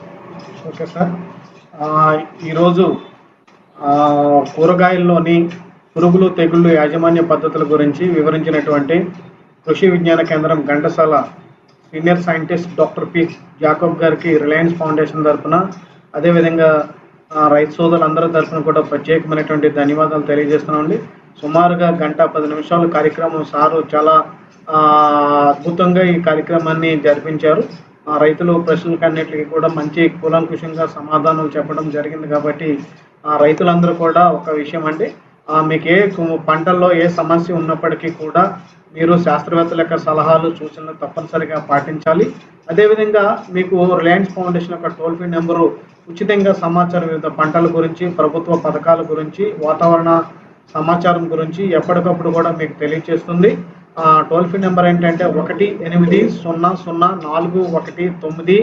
ఓకే సార్ ఆ, ఈరోజు ఆ, కూరగాయల్లోని పురుగులు తెగుళ్ళు యాజమాన్య పద్ధతుల గురించి వివరించినటువంటి Krishi Vignana Kendram Ghantasala senior scientist doctor P Jacob గారికి రిలయన్స్ ఫౌండేషన్ తరఫున అదేవిధంగా ఆ, రైతు సోదరులందరి తరఫున కూడా ప్రత్యేకమైనటువంటి ధన్యవాదాలు తెలియజేస్తున్నామండి సుమారుగా గంట పది నిమిషాల కార్యక్రమం సారు చాలా ఆ, అద్భుతంగా ఈ కార్యక్రమాన్ని జరిపించారు ఆ రైతులు ప్రశ్నలకన్నిటికీ కూడా మంచి కూలంకుషంగా సమాధానాలు చెప్పడం జరిగింది కాబట్టి ఆ రైతులందరూ కూడా ఒక విషయం అండి ఆ, మీకు ఏ కు- పంటల్లో ఏ సమస్య ఉన్నప్పటికీ కూడా మీరు శాస్త్రవేత్తల యొక్క సలహాలు సూచనలు తప్పనిసరిగా పాటించాలి అదేవిధంగా మీకు రిలయన్స్ ఫౌండేషన్ యొక్క టోల్ ఫ్రీ నెంబరు ఉచితంగా సమాచారం వివిధ పంటల గురించి ప్రభుత్వ పథకాల గురించి వాతావరణ సమాచారం గురించి ఎప్పటికప్పుడు కూడా మీకు తెలియజేస్తుంది ఆ టోల్ ఫ్రీ నెంబర్ ఏంటంటే ఒకటి ఎనిమిది సున్నా సున్నా నాలుగు ఒకటి తొమ్మిది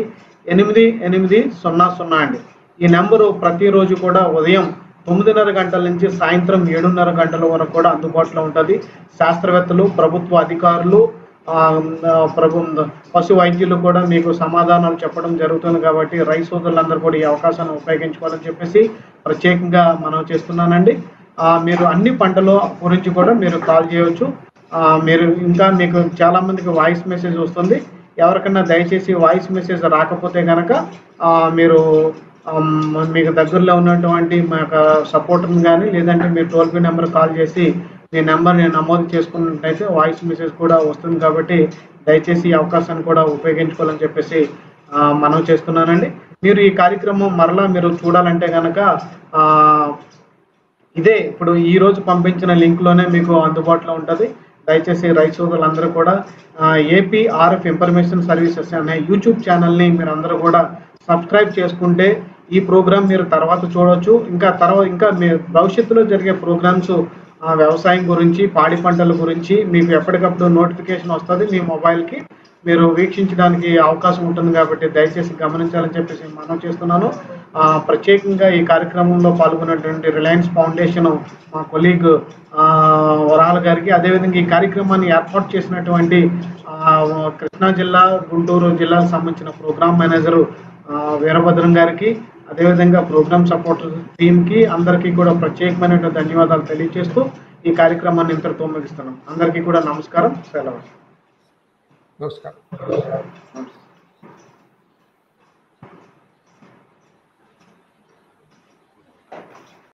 ఎనిమిది ఎనిమిది సున్నా సున్నా అండి ఈ నెంబరు ప్రతిరోజు కూడా ఉదయం తొమ్మిదిన్నర గంటల నుంచి సాయంత్రం ఏడున్నర గంటల వరకు కూడా అందుబాటులో ఉంటుంది శాస్త్రవేత్తలు ప్రభుత్వ అధికారులు ఆ, ఆ, ప్రభు పశు వైద్యులు కూడా మీకు సమాధానాలు చెప్పడం జరుగుతుంది కాబట్టి రైతు సోదరులందరూ కూడా ఈ అవకాశాన్ని ఉపయోగించుకోవాలని చెప్పేసి ప్రత్యేకంగా మనం చేస్తున్నానండి ఆ, మీరు అన్ని పంటల గురించి కూడా మీరు కాల్ చేయవచ్చు ఆ, మీరు ఇంకా మీకు చాలా మందికి వాయిస్ మెసేజ్ వస్తుంది ఎవరికైనా దయచేసి వాయిస్ మెసేజ్ రాకపోతే కనుక మీరు ఆమ్, మీకు దగ్గరలో ఉన్నటువంటి మా యొక్క సపోర్ట్ని కానీ లేదంటే మీరు టోల్ ఫ్రీ నెంబర్ కాల్ చేసి మీ నెంబర్ని నమోదు చేసుకున్నట్టయితే వాయిస్ మెసేజ్ కూడా వస్తుంది కాబట్టి దయచేసి ఈ అవకాశాన్ని కూడా ఉపయోగించుకోవాలని చెప్పేసి ఆ, మనం చేస్తున్నానండి మీరు ఈ కార్యక్రమం మరలా మీరు చూడాలంటే కనుక ఆ, ఇదే ఇప్పుడు ఈ రోజు పంపించిన లింక్ లోనే మీకు అందుబాటులో ఉంటుంది దయచేసి రైతు సోదరులందరూ కూడా ఏపీ ఆర్ఎఫ్ ఇన్ఫర్మేషన్ సర్వీసెస్ అనే యూట్యూబ్ ఛానల్ని మీరు అందరూ కూడా సబ్స్క్రైబ్ చేసుకుంటే ఈ ప్రోగ్రామ్ మీరు తర్వాత చూడొచ్చు ఇంకా తర్వాత ఇంకా మీ భవిష్యత్తులో జరిగే ప్రోగ్రామ్స్ వ్యవసాయం గురించి పాడి పంటల గురించి మీకు ఎప్పటికప్పుడు నోటిఫికేషన్ వస్తుంది మీ మొబైల్కి మీరు వీక్షించడానికి అవకాశం ఉంటుంది కాబట్టి దయచేసి గమనించాలని చెప్పేసి మనం చేస్తున్నాను ఆ, ప్రత్యేకంగా ఈ కార్యక్రమంలో పాల్గొన్నటువంటి రిలయన్స్ ఫౌండేషన్ మా కొలీగ్ వరాల గారికి అదేవిధంగా ఈ కార్యక్రమాన్ని ఏర్పాటు చేసినటువంటి ఆ, కృష్ణా జిల్లా గుంటూరు జిల్లాకు సంబంధించిన ప్రోగ్రామ్ మేనేజరు ఆ, వీరభద్రం గారికి అదేవిధంగా ప్రోగ్రామ్ సపోర్ట్ టీంకి అందరికీ కూడా ప్రత్యేకమైన ధన్యవాదాలు తెలియజేస్తూ ఈ కార్యక్రమాన్ని ఇంతటితో ముగిస్తున్నాం అందరికీ కూడా నమస్కారం సెలవు నమస్కారం